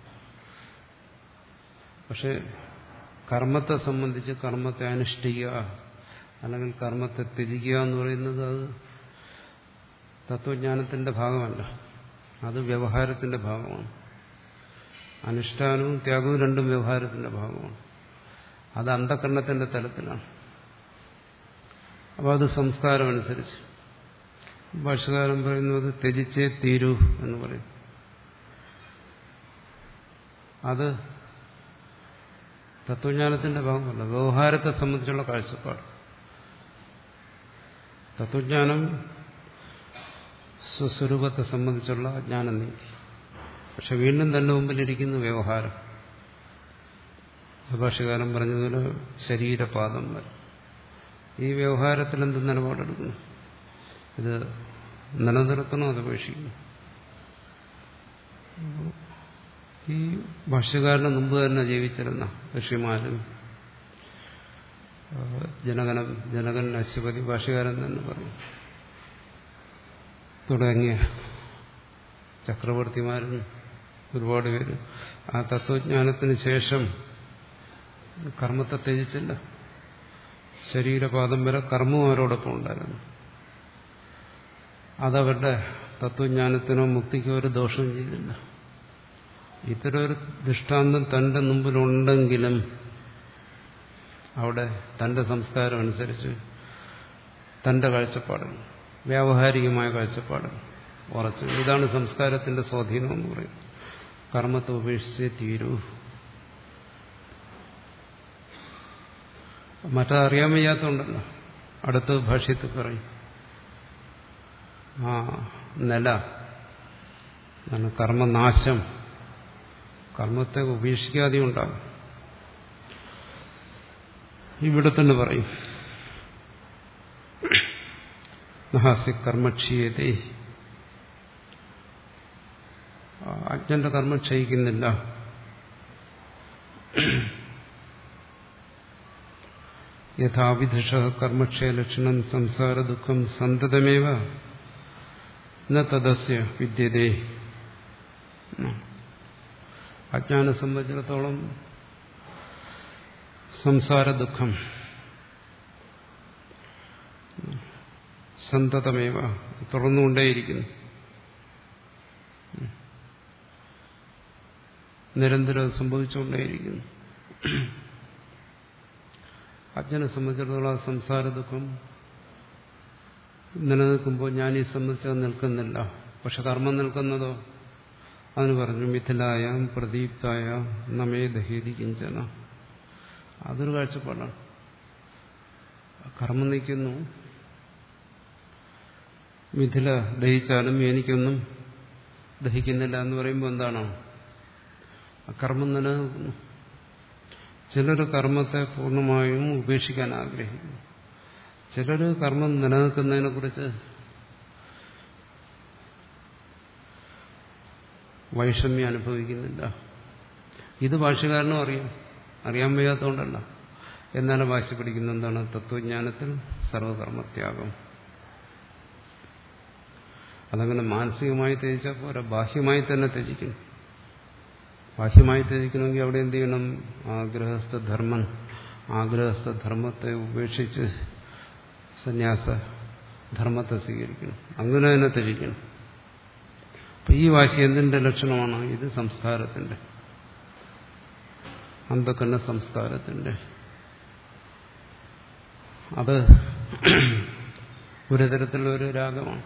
പക്ഷെ കർമ്മത്തെ സംബന്ധിച്ച് കർമ്മത്തെ അനുഷ്ഠിക്കുക അല്ലെങ്കിൽ കർമ്മത്തെ ത്യജിക്കുക എന്ന് പറയുന്നത് അത് തത്വജ്ഞാനത്തിന്റെ ഭാഗമല്ല അത് വ്യവഹാരത്തിന്റെ ഭാഗമാണ് അനുഷ്ഠാനവും ത്യാഗവും രണ്ടും വ്യവഹാരത്തിന്റെ ഭാഗമാണ് അത് അന്ധകരണത്തിന്റെ തലത്തിലാണ് അപ്പോൾ അത് സംസ്കാരം അനുസരിച്ച് ഭാഷകാരൻ പറയുന്നത് ത്യജിച്ചേ തീരൂ എന്ന് പറയും അത് തത്വജ്ഞാനത്തിന്റെ ഭാഗമല്ല വ്യവഹാരത്തെ സംബന്ധിച്ചുള്ള കാഴ്ചപ്പാട് തത്വജ്ഞാനം സ്വസ്വരൂപത്തെ സംബന്ധിച്ചുള്ള ജ്ഞാനം നീക്കി പക്ഷെ വീണ്ടും തന്റെ മുമ്പിലിരിക്കുന്നു വ്യവഹാരം ഭാഷകാരൻ പറഞ്ഞതുപോലെ ശരീരപാദം വരെ ഈ വ്യവഹാരത്തിൽ എന്ത് നിലപാടെടുക്കുന്നു ഇത് നിലനിർത്തണോ അത് ഉപേക്ഷിക്കുന്നു ഈ ഭാഷ്യകാരന് മുമ്പ് തന്നെ ജീവിച്ചിരുന്ന ഋഷിമാരും ജനകനം ജനകൻ അശ്വപതി ഭാഷ്യകാരൻ തന്നെ പറഞ്ഞു തുടങ്ങിയ ചക്രവർത്തിമാരും ഒരുപാട് പേര് ആ തത്വജ്ഞാനത്തിന് ശേഷം കർമ്മത്തെ ത്യജിച്ചില്ല ശരീരപാദം വരെ കർമ്മവും അവരോടൊപ്പം ഉണ്ടായിരുന്നു അതവരുടെ തത്വജ്ഞാനത്തിനോ മുക്തിക്കോ ഒരു ദോഷം ചെയ്തില്ല ഇത്തരം ഒരു ദൃഷ്ടാന്തം തന്റെ മുമ്പിലുണ്ടെങ്കിലും അവിടെ തന്റെ സംസ്കാരം അനുസരിച്ച് തന്റെ കാഴ്ചപ്പാടുകൾ വ്യാവഹാരികമായ കാഴ്ചപ്പാടുകൾ ഉറച്ചു ഇതാണ് സംസ്കാരത്തിന്റെ സ്വാധീനം എന്ന് പറയും കർമ്മത്തെ ഉപേക്ഷിച്ചേ തീരൂ മറ്ററിയാൻ വയ്യാത്തതുണ്ടല്ലോ അടുത്ത ഭാഷ്യത്തിൽ പറയും ആ നില എന്താണ് കർമ്മനാശം കർമ്മത്തെ ഉപേക്ഷിക്കാതെ ഉണ്ടാകും ഇവിടെ തന്നെ പറയും നഹാസി കർമ്മക്ഷീയതേ അജ്ഞന്റെ കർമ്മം ക്ഷയിക്കുന്നില്ല യഥാവിധിഷ കർമ്മക്ഷയലക്ഷണം സംസാര ദുഃഖം സന്തതമേവ ന തദസ്യ വിദ്യതേ അജ്ഞാനെ സംബന്ധിച്ചിടത്തോളം സംസാര ദുഃഖം സന്തതമേവ തുടർന്നുകൊണ്ടേയിരിക്കുന്നു നിരന്തരം സംഭവിച്ചുകൊണ്ടേയിരിക്കുന്നു അജ്ഞനെ സംബന്ധിച്ചിടത്തോളം സംസാര ദുഃഖം നിലനിൽക്കുമ്പോൾ ഞാൻ ഈ സംബന്ധിച്ച് നിൽക്കുന്നില്ല പക്ഷെ കർമ്മം നിൽക്കുന്നതോ അതിന് പറഞ്ഞു മിഥിലായ പ്രദീപ്തായ നമേ ദഹീതി കിഞ്ചന അതൊരു കാഴ്ചപ്പാടാണ് കർമ്മം നിൽക്കുന്നു മിഥില ദഹിച്ചാലും എനിക്കൊന്നും ദഹിക്കുന്നില്ല എന്ന് പറയുമ്പോൾ എന്താണോ കർമ്മം നിലനിൽക്കുന്നു ചിലർ കർമ്മത്തെ പൂർണ്ണമായും ഉപേക്ഷിക്കാൻ ആഗ്രഹിക്കുന്നു ചിലർ കർമ്മം നിലനിൽക്കുന്നതിനെ കുറിച്ച് വൈഷമ്യം അനുഭവിക്കുന്നില്ല ഇത് ഭാഷകാരനും അറിയാം അറിയാൻ വയ്യാത്തതുകൊണ്ടല്ല എന്നാലും ഭാഷ പഠിക്കുന്ന എന്താണ് തത്വജ്ഞാനത്തിൽ സർവകർമ്മത്യാഗം അതങ്ങനെ മാനസികമായി ത്യജിച്ചാൽ പോരാ ബാഹ്യമായി തന്നെ ത്യജിക്കണം ബാഹ്യമായി ത്യജിക്കണമെങ്കിൽ അവിടെ എന്ത് ചെയ്യണം ആഗ്രഹസ്ഥ ധർമ്മൻ ആഗ്രഹസ്ഥ ധർമ്മത്തെ ഉപേക്ഷിച്ച് സന്യാസ ധർമ്മത്തെ സ്വീകരിക്കണം അങ്ങനെ തന്നെ ത്യജിക്കണം അപ്പൊ ഈ വാശി എന്തിന്റെ ലക്ഷണമാണ് ഇത് സംസ്കാരത്തിന്റെ അന്ധക്കന്ന സംസ്കാരത്തിന്റെ അത് ഒരു തരത്തിലുള്ള ഒരു രാഗമാണ്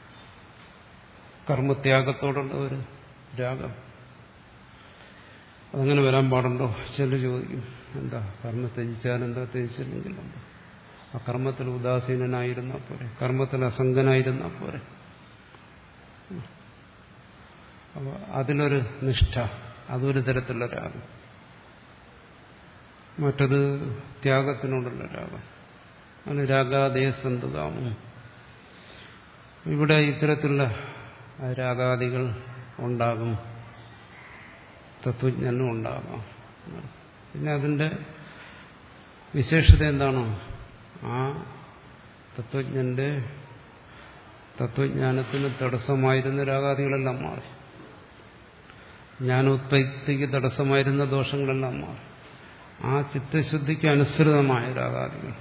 കർമ്മത്യാഗത്തോടുള്ള ഒരു രാഗം അതങ്ങനെ വരാൻ പാടുണ്ടോ ചില ചോദിക്കും എന്താ കർമ്മ ത്യജിച്ചാലെന്താ ത്യജിച്ചില്ലെങ്കിൽ എന്താ ആ കർമ്മത്തിൽ ഉദാസീനനായിരുന്നാൽ പോരെ കർമ്മത്തിൽ അസംഗനായിരുന്നാൽ പോരെ അപ്പോൾ അതിലൊരു നിഷ്ഠ അതൊരു തരത്തിലുള്ള രാഗം മറ്റത് ത്യാഗത്തിനോടുള്ള രാഗം അങ്ങനെ രാഗാദേ സന്തുകാമം ഇവിടെ ഇത്തരത്തിലുള്ള രാഗാദികൾ ഉണ്ടാകും തത്വജ്ഞനും ഉണ്ടാകാം പിന്നെ അതിന്റെ വിശേഷത എന്താണോ ആ തത്വജ്ഞന്റെ തത്വജ്ഞാനത്തിന് തടസ്സമായിരുന്ന രാഗാദികളെല്ലാം മാറി ജ്ഞാനോത്പത്തിക്ക് തടസ്സമായിരുന്ന ദോഷങ്ങളെല്ലാം മാറി ആ ചിത്തശുദ്ധിക്ക് അനുസൃതമായ രാഗാദികൾ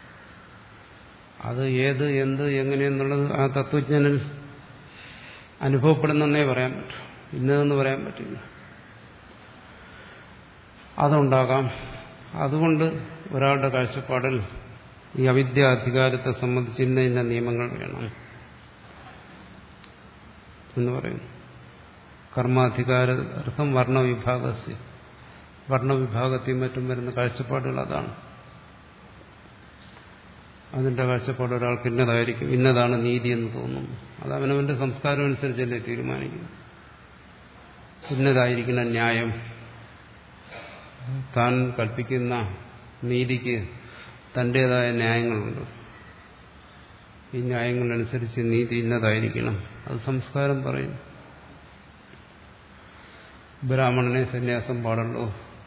അത് ഏത് എന്ത് എങ്ങനെയെന്നുള്ളത് ആ തത്വജ്ഞനിൽ അനുഭവപ്പെടുന്നേ പറയാൻ പറ്റും ഇന്നതെന്ന് പറയാൻ പറ്റില്ല അതുണ്ടാകാം അതുകൊണ്ട് ഒരാളുടെ കാഴ്ചപ്പാടിൽ ഈ അവിദ്യ അധികാരത്തെ സംബന്ധിച്ച് ഇന്ന ഇന്ന നിയമങ്ങൾ വേണം എന്ന് പറയുന്നു കർമാധികാരർത്ഥം വർണ്ണവിഭാഗസ്യ വർണ്ണവിഭാഗത്തെയും മറ്റും വരുന്ന കാഴ്ചപ്പാടുകൾ അതാണ് അതിന്റെ കാഴ്ചപ്പാട് ഒരാൾക്ക് ഇന്നതായിരിക്കും ഇന്നതാണ് നീതി എന്ന് തോന്നുന്നു അത് അവനവന്റെ സംസ്കാരം അനുസരിച്ചല്ലേ തീരുമാനിക്കുന്നു ഇന്നതായിരിക്കണം ന്യായം താൻ കൽപ്പിക്കുന്ന നീതിക്ക് തന്റേതായ ന്യായങ്ങളുണ്ട് ഈ ന്യായങ്ങളനുസരിച്ച് നീതി ഇന്നതായിരിക്കണം അത് സംസ്കാരം പറയുന്നു ബ്രാഹ്മണനെ സന്യാസം പാടുള്ളൂ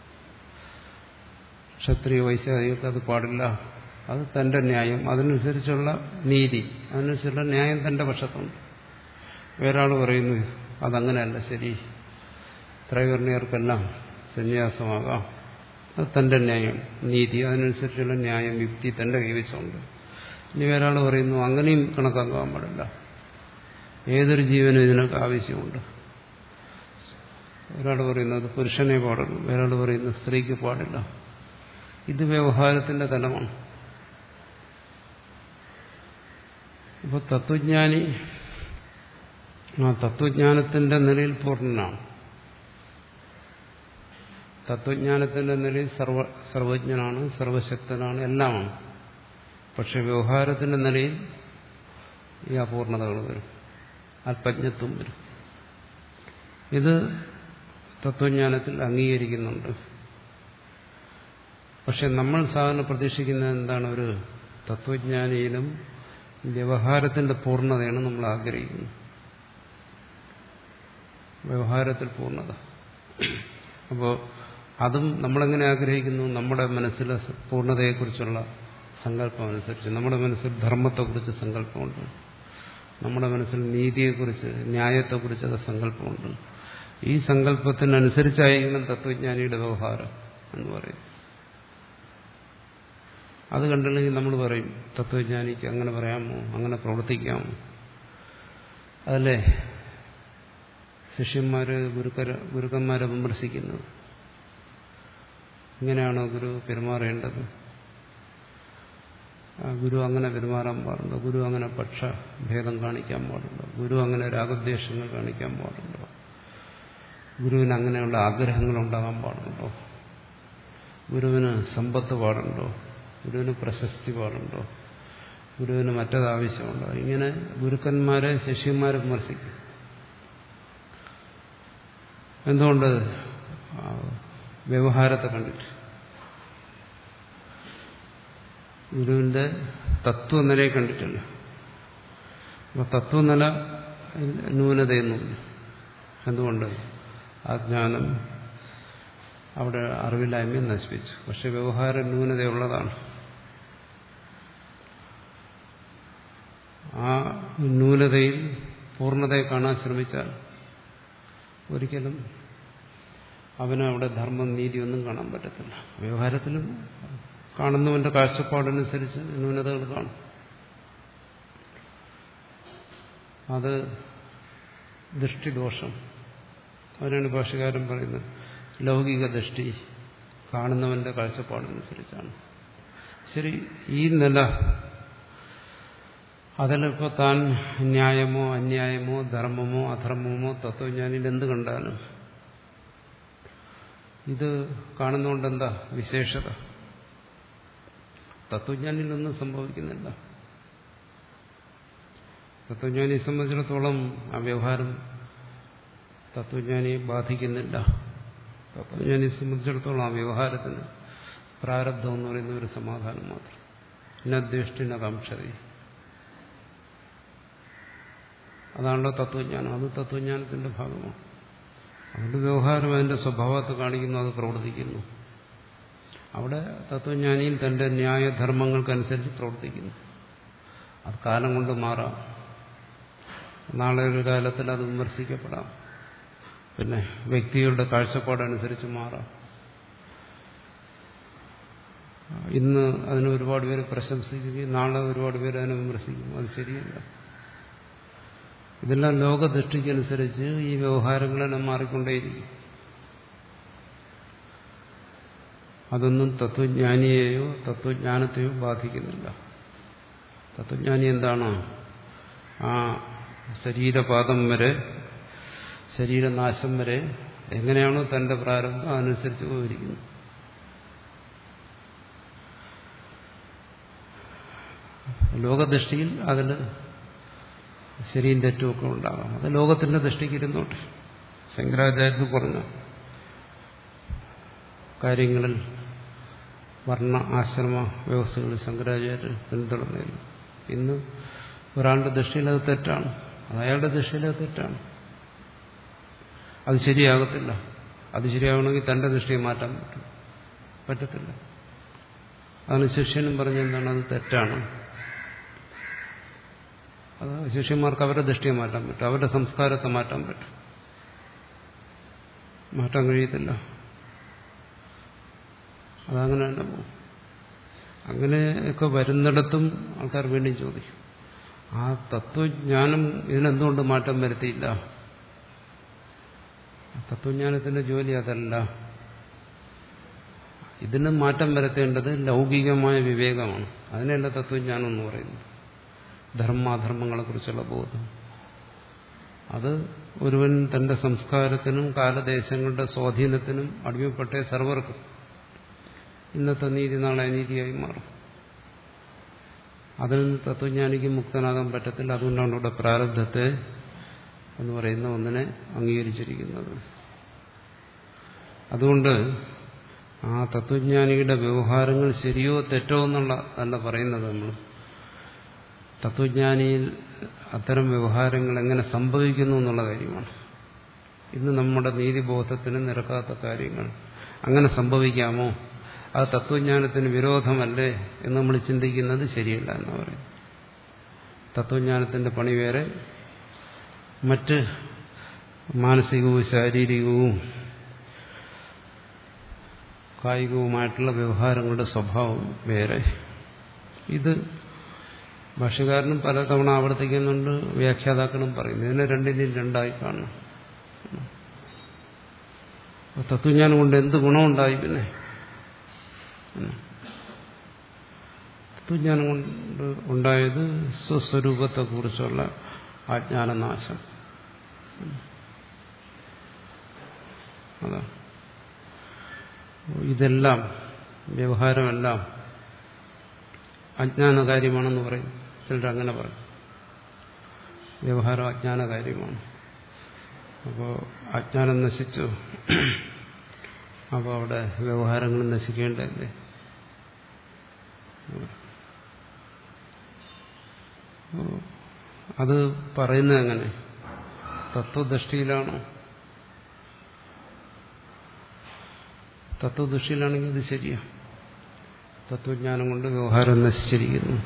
ക്ഷത്രിയ വൈശ്യാദികൾക്ക് അത് പാടില്ല അത് തന്റെ ന്യായം അതനുസരിച്ചുള്ള നീതി അതനുസരിച്ചുള്ള ന്യായം തന്റെ പക്ഷത്തുണ്ട് വേറൊരാൾ പറയുന്നു അതങ്ങനെയല്ല ശരി ത്രൈവർണിയർക്കെല്ലാം സന്യാസമാകാം അത് തന്റെ ന്യായം നീതി അതിനനുസരിച്ചുള്ള ന്യായം യുക്തി തന്റെ കൈവച്ചുണ്ട് ഇനി വേറൊരാൾ പറയുന്നു അങ്ങനെയും കണക്കാക്കാൻ പാടില്ല ഏതൊരു ജീവനും ഇതിനൊക്കെ ആവശ്യമുണ്ട് ഒരാൾ പറയുന്നത് പുരുഷനെ പാടുള്ളൂ വേറൊരാൾ പറയുന്നത് സ്ത്രീക്ക് പാടില്ല ഇത് വ്യവഹാരത്തിന്റെ തലമാണ് ഇപ്പോൾ തത്വജ്ഞാനി ആ തത്വജ്ഞാനത്തിന്റെ നിലയിൽ പൂർണ്ണനാണ് തത്വജ്ഞാനത്തിന്റെ നിലയിൽ സർവ സർവജ്ഞനാണ് സർവശക്തനാണ് എല്ലാമാണ് പക്ഷെ വ്യവഹാരത്തിന്റെ നിലയിൽ ഈ അപൂർണതകൾ വരും അല്പജ്ഞത്വം വരും ഇത് തത്വജ്ഞാനത്തിൽ അംഗീകരിക്കുന്നുണ്ട് പക്ഷെ നമ്മൾ സാധാരണ പ്രതീക്ഷിക്കുന്നത് എന്താണ് ഒരു തത്വജ്ഞാനിയിലും വ്യവഹാരത്തിന്റെ പൂർണ്ണതയാണ് നമ്മൾ ആഗ്രഹിക്കുന്നത് വ്യവഹാരത്തിൽ പൂർണ്ണത അപ്പോൾ അതും നമ്മളെങ്ങനെ ആഗ്രഹിക്കുന്നു നമ്മുടെ മനസ്സിലെ പൂർണ്ണതയെക്കുറിച്ചുള്ള സങ്കല്പം അനുസരിച്ച് നമ്മുടെ മനസ്സിൽ ധർമ്മത്തെക്കുറിച്ച് സങ്കല്പമുണ്ട് നമ്മുടെ മനസ്സിൽ നീതിയെക്കുറിച്ച് ന്യായത്തെക്കുറിച്ചൊക്കെ സങ്കല്പമുണ്ട് ഈ സങ്കല്പത്തിനനുസരിച്ചായിരിക്കണം തത്വജ്ഞാനിയുടെ വ്യവഹാരം എന്ന് പറയും അത് കണ്ടില്ലെങ്കിൽ നമ്മൾ പറയും തത്വജ്ഞാനിക്ക് അങ്ങനെ പറയാമോ അങ്ങനെ പ്രവർത്തിക്കാമോ അതല്ലേ ശിഷ്യന്മാര് ഗുരുക്കര ഗുരുക്കന്മാരെ വിമർശിക്കുന്നത് ഇങ്ങനെയാണോ ഗുരു പെരുമാറേണ്ടത് ആ ഗുരു അങ്ങനെ പെരുമാറാൻ പാടുണ്ടോ ഗുരു അങ്ങനെ പക്ഷഭേദം കാണിക്കാൻ പാടുണ്ടോ ഗുരു അങ്ങനെ രാഗദ്വേഷങ്ങൾ കാണിക്കാൻ പാടുണ്ടോ ഗുരുവിന് അങ്ങനെയുള്ള ആഗ്രഹങ്ങൾ ഉണ്ടാകാൻ പാടുണ്ടോ ഗുരുവിന് സമ്പത്ത് പാടുണ്ടോ ഗുരുവിന് പ്രശസ്തി പാടുണ്ടോ ഗുരുവിന് മറ്റത് ആവശ്യമുണ്ടോ ഇങ്ങനെ ഗുരുക്കന്മാരെ ശിഷ്യന്മാരെ വിമർശിക്കും എന്തുകൊണ്ട് വ്യവഹാരത്തെ കണ്ടിട്ട് ഗുരുവിന്റെ തത്വനിലയെ കണ്ടിട്ടില്ല അപ്പൊ തത്വനില ന്യൂനതയൊന്നുമില്ല എന്തുകൊണ്ട് ആ ജ്ഞാനം അവിടെ അറിവില്ലായ്മയെ നശിപ്പിച്ചു പക്ഷെ വ്യവഹാര ന്യൂനതയുള്ളതാണ് ആ ന്യൂനതയിൽ പൂർണ്ണതയെ കാണാൻ ശ്രമിച്ചാൽ ഒരിക്കലും അവന് അവിടെ ധർമ്മം നീതിയൊന്നും കാണാൻ പറ്റത്തില്ല വ്യവഹാരത്തിലും കാണുന്നവന്റെ കാഴ്ചപ്പാടനുസരിച്ച് ന്യൂനതകൾ കാണും അത് ദൃഷ്ടിദോഷം അതിനാണ് ഭാഷകാരൻ പറയുന്നത് ലൗകിക ദൃഷ്ടി കാണുന്നവന്റെ കാഴ്ചപ്പാടനുസരിച്ചാണ് ശരി ഈ നില അതിലിപ്പോൾ താൻ ന്യായമോ അന്യായമോ ധർമ്മമോ അധർമ്മമോ തത്വജ്ഞാനിൽ എന്ത് കണ്ടാലും ഇത് കാണുന്നതുകൊണ്ട് എന്താ വിശേഷത തത്വജ്ഞാനിലൊന്നും സംഭവിക്കുന്നില്ല തത്വജ്ഞാനിയെ സംബന്ധിച്ചിടത്തോളം ആ വ്യവഹാരം തത്വജ്ഞാനിയെ ബാധിക്കുന്നില്ല തത്വജ്ഞാനിയെ സംബന്ധിച്ചിടത്തോളം ആ വ്യവഹാരത്തിന് പ്രാരബ്ധം എന്ന് പറയുന്ന ഒരു സമാധാനം മാത്രം നദ്വേഷ്ടിന കാംക്ഷതി അതാണല്ലോ തത്വജ്ഞാനം അത് തത്വജ്ഞാനത്തിന്റെ ഭാഗമാണ് അതുകൊണ്ട് വ്യവഹാരം അതിന്റെ സ്വഭാവത്തെ കാണിക്കുന്നു അത് പ്രവർത്തിക്കുന്നു അവിടെ തത്വജ്ഞാനിയിൽ തന്റെ ന്യായധർമ്മങ്ങൾക്കനുസരിച്ച് പ്രവർത്തിക്കുന്നു അത് കാലം കൊണ്ട് മാറാം നാളെ ഒരു കാലത്തിൽ അത് വിമർശിക്കപ്പെടാം പിന്നെ വ്യക്തികളുടെ കാഴ്ചപ്പാടനുസരിച്ച് മാറാം ഇന്ന് അതിന് ഒരുപാട് പേര് പ്രശംസിക്കുകയും നാളെ ഒരുപാട് പേര് അതിനെ വിമർശിക്കും അത് ശരിയല്ല ഇതെല്ലാം ലോകദൃഷ്ടിക്കനുസരിച്ച് ഈ വ്യവഹാരങ്ങളെല്ലാം മാറിക്കൊണ്ടേയിരിക്കും അതൊന്നും തത്വജ്ഞാനിയെയോ തത്വജ്ഞാനത്തെയോ ബാധിക്കുന്നില്ല തത്വജ്ഞാനി എന്താണ് ആ ശരീരപാദം വരെ ശരീരനാശം വരെ എങ്ങനെയാണോ തന്റെ പ്രാരംഭം അതനുസരിച്ച് പോയിരിക്കുന്നു ലോകദൃഷ്ടിയിൽ അതിൽ ശരിയും തെറ്റുമൊക്കെ ഉണ്ടാകാം അത് ലോകത്തിന്റെ ദൃഷ്ടിക്ക് ഇരുന്നോട്ടെ ശങ്കരാചാര്യർ പറഞ്ഞ കാര്യങ്ങളിൽ വർണ്ണ ആശ്രമ വ്യവസ്ഥകളിൽ ശങ്കരാചാര്യർ പിന്തുടർന്നില്ല ഇന്ന് ഒരാളുടെ ദൃഷ്ടിയിൽ അത് തെറ്റാണ് അത് അയാളുടെ ദൃഷ്ടിയിൽ അത് തെറ്റാണ് അത് ശരിയാകത്തില്ല അത് ശരിയാവണമെങ്കിൽ തന്റെ ദൃഷ്ടിയെ മാറ്റാൻ പറ്റും പറ്റത്തില്ല അതാണ് ശിഷ്യനും പറഞ്ഞെന്താണ് അത് തെറ്റാണ് അത് ശിഷ്യന്മാർക്ക് അവരുടെ ദൃഷ്ടിയെ മാറ്റാൻ പറ്റും അവരുടെ സംസ്കാരത്തെ മാറ്റാൻ പറ്റും മാറ്റാൻ കഴിയത്തില്ല അതങ്ങനെ തന്നെ പോകും അങ്ങനെയൊക്കെ വരുന്നിടത്തും ആൾക്കാർ വീണ്ടും ചോദിക്കും ആ തത്വജ്ഞാനം ഇതിനെന്തുകൊണ്ട് മാറ്റം വരുത്തിയില്ല തത്വജ്ഞാനത്തിന്റെ ജോലി അതല്ല ഇതിന് മാറ്റം വരുത്തേണ്ടത് ലൗകികമായ വിവേകമാണ് അതിനല്ല തത്വജ്ഞാനം എന്ന് പറയുന്നത് ധർമാധർമ്മങ്ങളെക്കുറിച്ചുള്ള ബോധം അത് ഒരുവൻ തന്റെ സംസ്കാരത്തിനും കാലദേശങ്ങളുടെ സ്വാധീനത്തിനും അടിമപ്പെട്ടേ സർവർക്കും ഇന്നത്തെ നീതി നാളെ അനീതിയായി മാറും അതിൽ നിന്ന് തത്വജ്ഞാനിക്ക് മുക്തനാകാൻ പറ്റത്തില്ല അതുകൊണ്ടാണ് ഇവിടെ പ്രാരബ്ധത്തെ എന്ന് പറയുന്ന ഒന്നിനെ അംഗീകരിച്ചിരിക്കുന്നത് അതുകൊണ്ട് ആ തത്വജ്ഞാനിയുടെ വ്യവഹാരങ്ങൾ ശരിയോ തെറ്റോ എന്നുള്ള അല്ല പറയുന്നത് നമ്മൾ തത്വജ്ഞാനിയിൽ അത്തരം വ്യവഹാരങ്ങൾ എങ്ങനെ സംഭവിക്കുന്നു എന്നുള്ള കാര്യമാണ് ഇന്ന് നമ്മുടെ നീതിബോധത്തിന് നിരക്കാത്ത കാര്യങ്ങൾ അങ്ങനെ സംഭവിക്കാമോ അത് തത്വജ്ഞാനത്തിന് വിരോധമല്ലേ എന്ന് നമ്മൾ ചിന്തിക്കുന്നത് ശരിയല്ല എന്ന് പറയും തത്വജ്ഞാനത്തിന്റെ പണി വേറെ മറ്റ് മാനസികവും ശാരീരികവും കായികവുമായിട്ടുള്ള വ്യവഹാരങ്ങളുടെ സ്വഭാവം വേറെ ഇത് ഭാഷകാരനും പലതവണ ആവർത്തിക്കുന്നുണ്ട് വ്യാഖ്യാതാക്കളും പറയുന്നു ഇതിനെ രണ്ടിനെയും രണ്ടായി കാണണം തത്വജ്ഞാനം കൊണ്ട് എന്ത് ഗുണമുണ്ടായി പിന്നെ തത്വജ്ഞാനം കൊണ്ട് ഉണ്ടായത് സ്വസ്വരൂപത്തെക്കുറിച്ചുള്ള ആജ്ഞാനനാശം അതാണ് ഇതെല്ലാം വ്യവഹാരമെല്ലാം അജ്ഞാന കാര്യമാണെന്ന് പറയും ചിലർ അങ്ങനെ പറയും വ്യവഹാരം അജ്ഞാന കാര്യമാണ് അപ്പോൾ അജ്ഞാനം നശിച്ചു അപ്പോൾ അവിടെ വ്യവഹാരങ്ങൾ നശിക്കേണ്ടതല്ലേ അത് പറയുന്നത് എങ്ങനെ തത്വദൃഷ്ടിയിലാണോ തത്വദൃഷ്ടിയിലാണെങ്കിൽ ഇത് ശരിയാ തത്വജ്ഞാനം കൊണ്ട് വ്യവഹാരം നശിച്ചിരിക്കുന്നു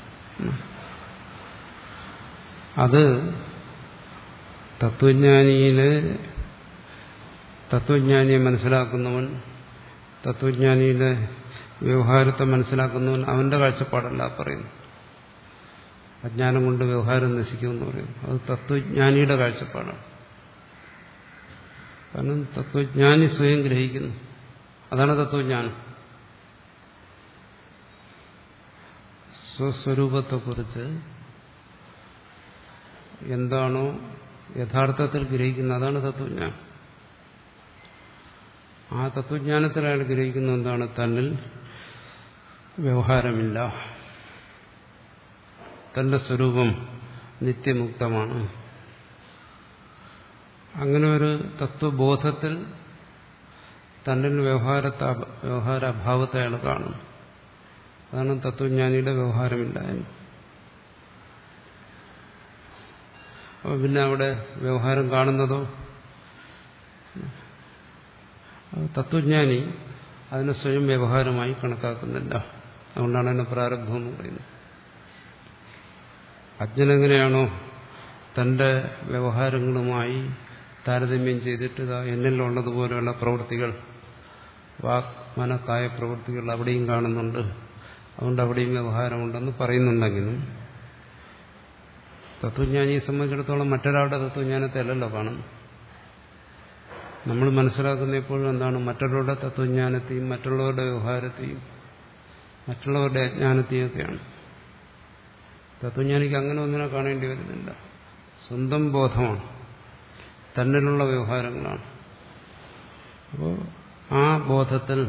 അത് തത്വജ്ഞാനിയിലെ തത്വജ്ഞാനിയെ മനസ്സിലാക്കുന്നവൻ തത്വജ്ഞാനിയിലെ വ്യവഹാരത്തെ മനസ്സിലാക്കുന്നവൻ അവന്റെ കാഴ്ചപ്പാടല്ല പറയുന്നു അജ്ഞാനം കൊണ്ട് വ്യവഹാരം നശിക്കുമെന്ന് പറയുന്നു അത് തത്വജ്ഞാനിയുടെ കാഴ്ചപ്പാടാണ് കാരണം തത്വജ്ഞാനി സ്വയം ഗ്രഹിക്കുന്നു അതാണ് തത്വജ്ഞാനം സ്വസ്വരൂപത്തെക്കുറിച്ച് എന്താണോ യഥാർത്ഥത്തിൽ ഗ്രഹിക്കുന്നത് അതാണ് തത്വജ്ഞാനം ആ തത്വജ്ഞാനത്തിൽ അയാൾ ഗ്രഹിക്കുന്ന എന്താണ് തന്നിൽ വ്യവഹാരമില്ല തന്റെ സ്വരൂപം നിത്യമുക്തമാണ് അങ്ങനെ ഒരു തത്വബോധത്തിൽ തന്നിൽ വ്യവഹാരത്തെ വ്യവഹാര അഭാവത്തെ അയാൾ കാണും അതാണ് തത്വജ്ഞാനിയുടെ വ്യവഹാരമില്ലായ്മ അപ്പോൾ പിന്നെ അവിടെ വ്യവഹാരം കാണുന്നതോ തത്വജ്ഞാനി അതിനെ സ്വയം വ്യവഹാരമായി കണക്കാക്കുന്നില്ല അതുകൊണ്ടാണ് അതിനെ പ്രാരബ്ധം എന്ന് പറയുന്നത് അജ്ഞനെങ്ങനെയാണോ തന്റെ വ്യവഹാരങ്ങളുമായി താരതമ്യം ചെയ്തിട്ട് ഇതാ എന്നിലുള്ളതുപോലെയുള്ള പ്രവൃത്തികൾ വാക് മനക്കായ പ്രവൃത്തികൾ അവിടെയും കാണുന്നുണ്ട് അതുകൊണ്ട് അവിടെയും വ്യവഹാരമുണ്ടെന്ന് പറയുന്നുണ്ടെങ്കിലും തത്വജ്ഞാനിയെ സംബന്ധിച്ചിടത്തോളം മറ്റൊരാളുടെ തത്വജ്ഞാനത്തെ അല്ലല്ലോ കാണുന്നു നമ്മൾ മനസ്സിലാക്കുന്ന എപ്പോഴും എന്താണ് മറ്റുള്ളവരുടെ തത്വജ്ഞാനത്തെയും മറ്റുള്ളവരുടെ വ്യവഹാരത്തെയും മറ്റുള്ളവരുടെ അജ്ഞാനത്തെയൊക്കെയാണ് തത്വജ്ഞാനിക്ക് അങ്ങനെ ഒന്നിനെ കാണേണ്ടി വരുന്നില്ല സ്വന്തം ബോധമാണ് തന്നിലുള്ള വ്യവഹാരങ്ങളാണ് അപ്പോൾ ആ ബോധത്തിൽ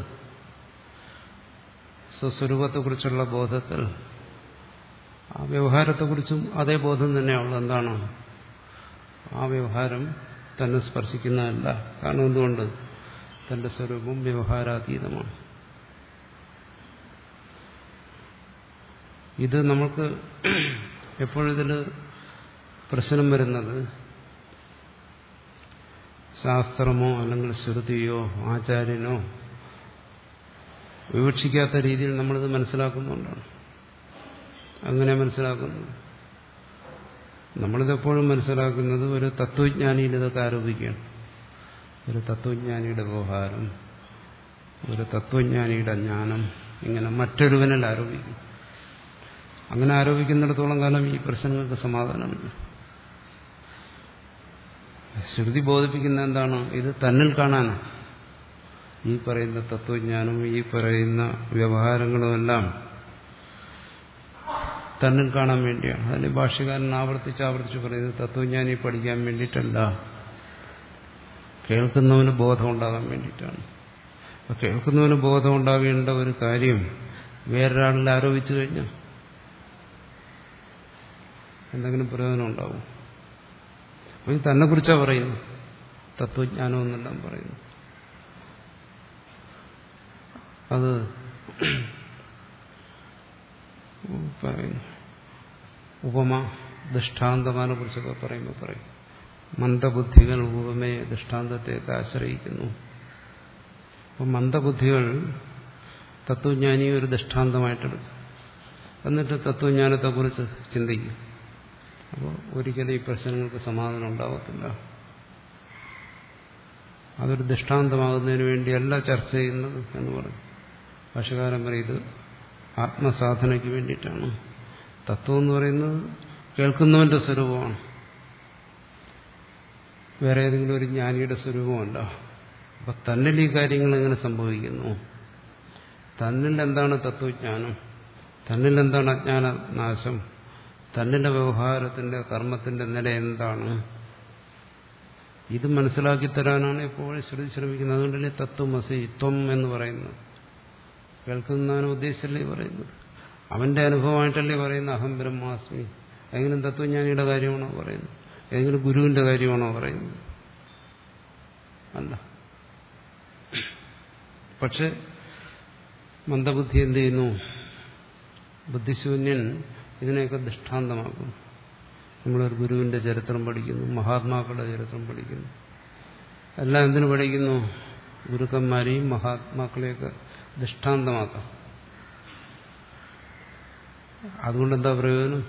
സ്വസ്വരൂപത്തെക്കുറിച്ചുള്ള ബോധത്തിൽ ആ വ്യവഹാരത്തെക്കുറിച്ചും അതേ ബോധം തന്നെയാണുള്ളത് എന്താണ് ആ വ്യവഹാരം തന്നെ സ്പർശിക്കുന്നതല്ല കാരണം എന്തുകൊണ്ട് തന്റെ സ്വരൂപം വ്യവഹാരാതീതമാണ് ഇത് നമുക്ക് എപ്പോഴിതിൽ പ്രശ്നം വരുന്നത് ശാസ്ത്രമോ അല്ലെങ്കിൽ ശ്രുതിയോ ആചാര്യനോ വിവക്ഷിക്കാത്ത രീതിയിൽ നമ്മളിത് മനസ്സിലാക്കുന്നുണ്ടാണ് അങ്ങനെ മനസ്സിലാക്കുന്നത് നമ്മളിതെപ്പോഴും മനസ്സിലാക്കുന്നത് ഒരു തത്വജ്ഞാനിയിൽ ഇതൊക്കെ ആരോപിക്കുകയാണ് ഒരു തത്വജ്ഞാനിയുടെ വ്യവഹാരം ഒരു തത്വജ്ഞാനിയുടെ ജ്ഞാനം ഇങ്ങനെ മറ്റൊരുവനിൽ ആരോപിക്കും അങ്ങനെ ആരോപിക്കുന്നിടത്തോളം കാലം ഈ പ്രശ്നങ്ങൾക്ക് സമാധാനമില്ല ശ്രുതി ബോധിപ്പിക്കുന്ന എന്താണ് ഇത് തന്നിൽ കാണാനാണ് ഈ പറയുന്ന തത്വജ്ഞാനവും ഈ പറയുന്ന വ്യവഹാരങ്ങളുമെല്ലാം തന്നിൽ കാണാൻ വേണ്ടിയാണ് അതിന് ഭാഷ്യകാരൻ ആവർത്തിച്ച് ആവർത്തിച്ച് പറയുന്നത് തത്വജ്ഞാനി പഠിക്കാൻ വേണ്ടിയിട്ടല്ല കേൾക്കുന്നവന് ബോധം ഉണ്ടാകാൻ വേണ്ടിയിട്ടാണ് അപ്പൊ കേൾക്കുന്നവന് ബോധം ഉണ്ടാകേണ്ട ഒരു കാര്യം വേറൊരാളിൽ ആരോപിച്ചു കഴിഞ്ഞാൽ എന്തെങ്കിലും പ്രയോജനം ഉണ്ടാവും അപ്പോൾ ഇത് തന്നെ കുറിച്ചാണ് പറയുന്നു തത്വജ്ഞാനം എന്നെല്ലാം പറയുന്നു അത് പറയുന്നു ഉപമ ദൃഷ്ടാന്തമാനെ കുറിച്ചൊക്കെ പറയുമ്പോൾ പറയും മന്ദബുദ്ധികൾ ഉപമയെ ദൃഷ്ടാന്തത്തെയൊക്കെ ആശ്രയിക്കുന്നു അപ്പം മന്ദബുദ്ധികൾ തത്വജ്ഞാനിയെ ഒരു ദൃഷ്ടാന്തമായിട്ടെടുക്കും എന്നിട്ട് തത്വജ്ഞാനത്തെക്കുറിച്ച് ചിന്തിക്കും അപ്പോൾ ഒരിക്കലും ഈ പ്രശ്നങ്ങൾക്ക് സമാധാനം ഉണ്ടാവത്തില്ല അതൊരു ദൃഷ്ടാന്തമാകുന്നതിന് വേണ്ടിയല്ല ചർച്ച ചെയ്യുന്നത് എന്ന് പറയും ഭാഷകാരൻ പറയും ആത്മസാധനയ്ക്ക് വേണ്ടിയിട്ടാണ് തത്വം എന്ന് പറയുന്നത് കേൾക്കുന്നവന്റെ സ്വരൂപമാണ് വേറെ ഏതെങ്കിലും ഒരു ജ്ഞാനിയുടെ സ്വരൂപമല്ല അപ്പൊ തന്നിൽ ഈ കാര്യങ്ങൾ എങ്ങനെ സംഭവിക്കുന്നു തന്നിൽ എന്താണ് തത്വജ്ഞാനം തന്നിൽ എന്താണ് അജ്ഞാന നാശം തന്നിന്റെ വ്യവഹാരത്തിന്റെ കർമ്മത്തിന്റെ നില എന്താണ് ഇത് മനസ്സിലാക്കി തരാനാണ് എപ്പോഴും ശ്രുതി ശ്രമിക്കുന്നത് അതുകൊണ്ടല്ലേ തത്വമസി ത്വം എന്ന് പറയുന്നത് കേൾക്കുന്നവനെ ഉദ്ദേശിച്ചല്ലേ പറയുന്നത് അവന്റെ അനുഭവമായിട്ടല്ലേ പറയുന്നത് അഹം ബ്രഹ്മാസ്മി ഏതെങ്കിലും തത്വജ്ഞാനിയുടെ കാര്യമാണോ പറയുന്നത് ഏതെങ്കിലും ഗുരുവിന്റെ കാര്യമാണോ പറയുന്നത് അല്ല പക്ഷെ മന്ദബുദ്ധി എന്ത് ചെയ്യുന്നു ബുദ്ധിശൂന്യൻ ഇതിനെയൊക്കെ ദൃഷ്ടാന്തമാക്കുന്നു നമ്മളൊരു ഗുരുവിന്റെ ചരിത്രം പഠിക്കുന്നു മഹാത്മാക്കളുടെ ചരിത്രം പഠിക്കുന്നു എല്ലാം എന്തിനു പഠിക്കുന്നു ഗുരുക്കന്മാരെയും മഹാത്മാക്കളെയൊക്കെ ദൃഷ്ടാന്തമാക്കാം അതുകൊണ്ട് എന്താ പ്രയോജനം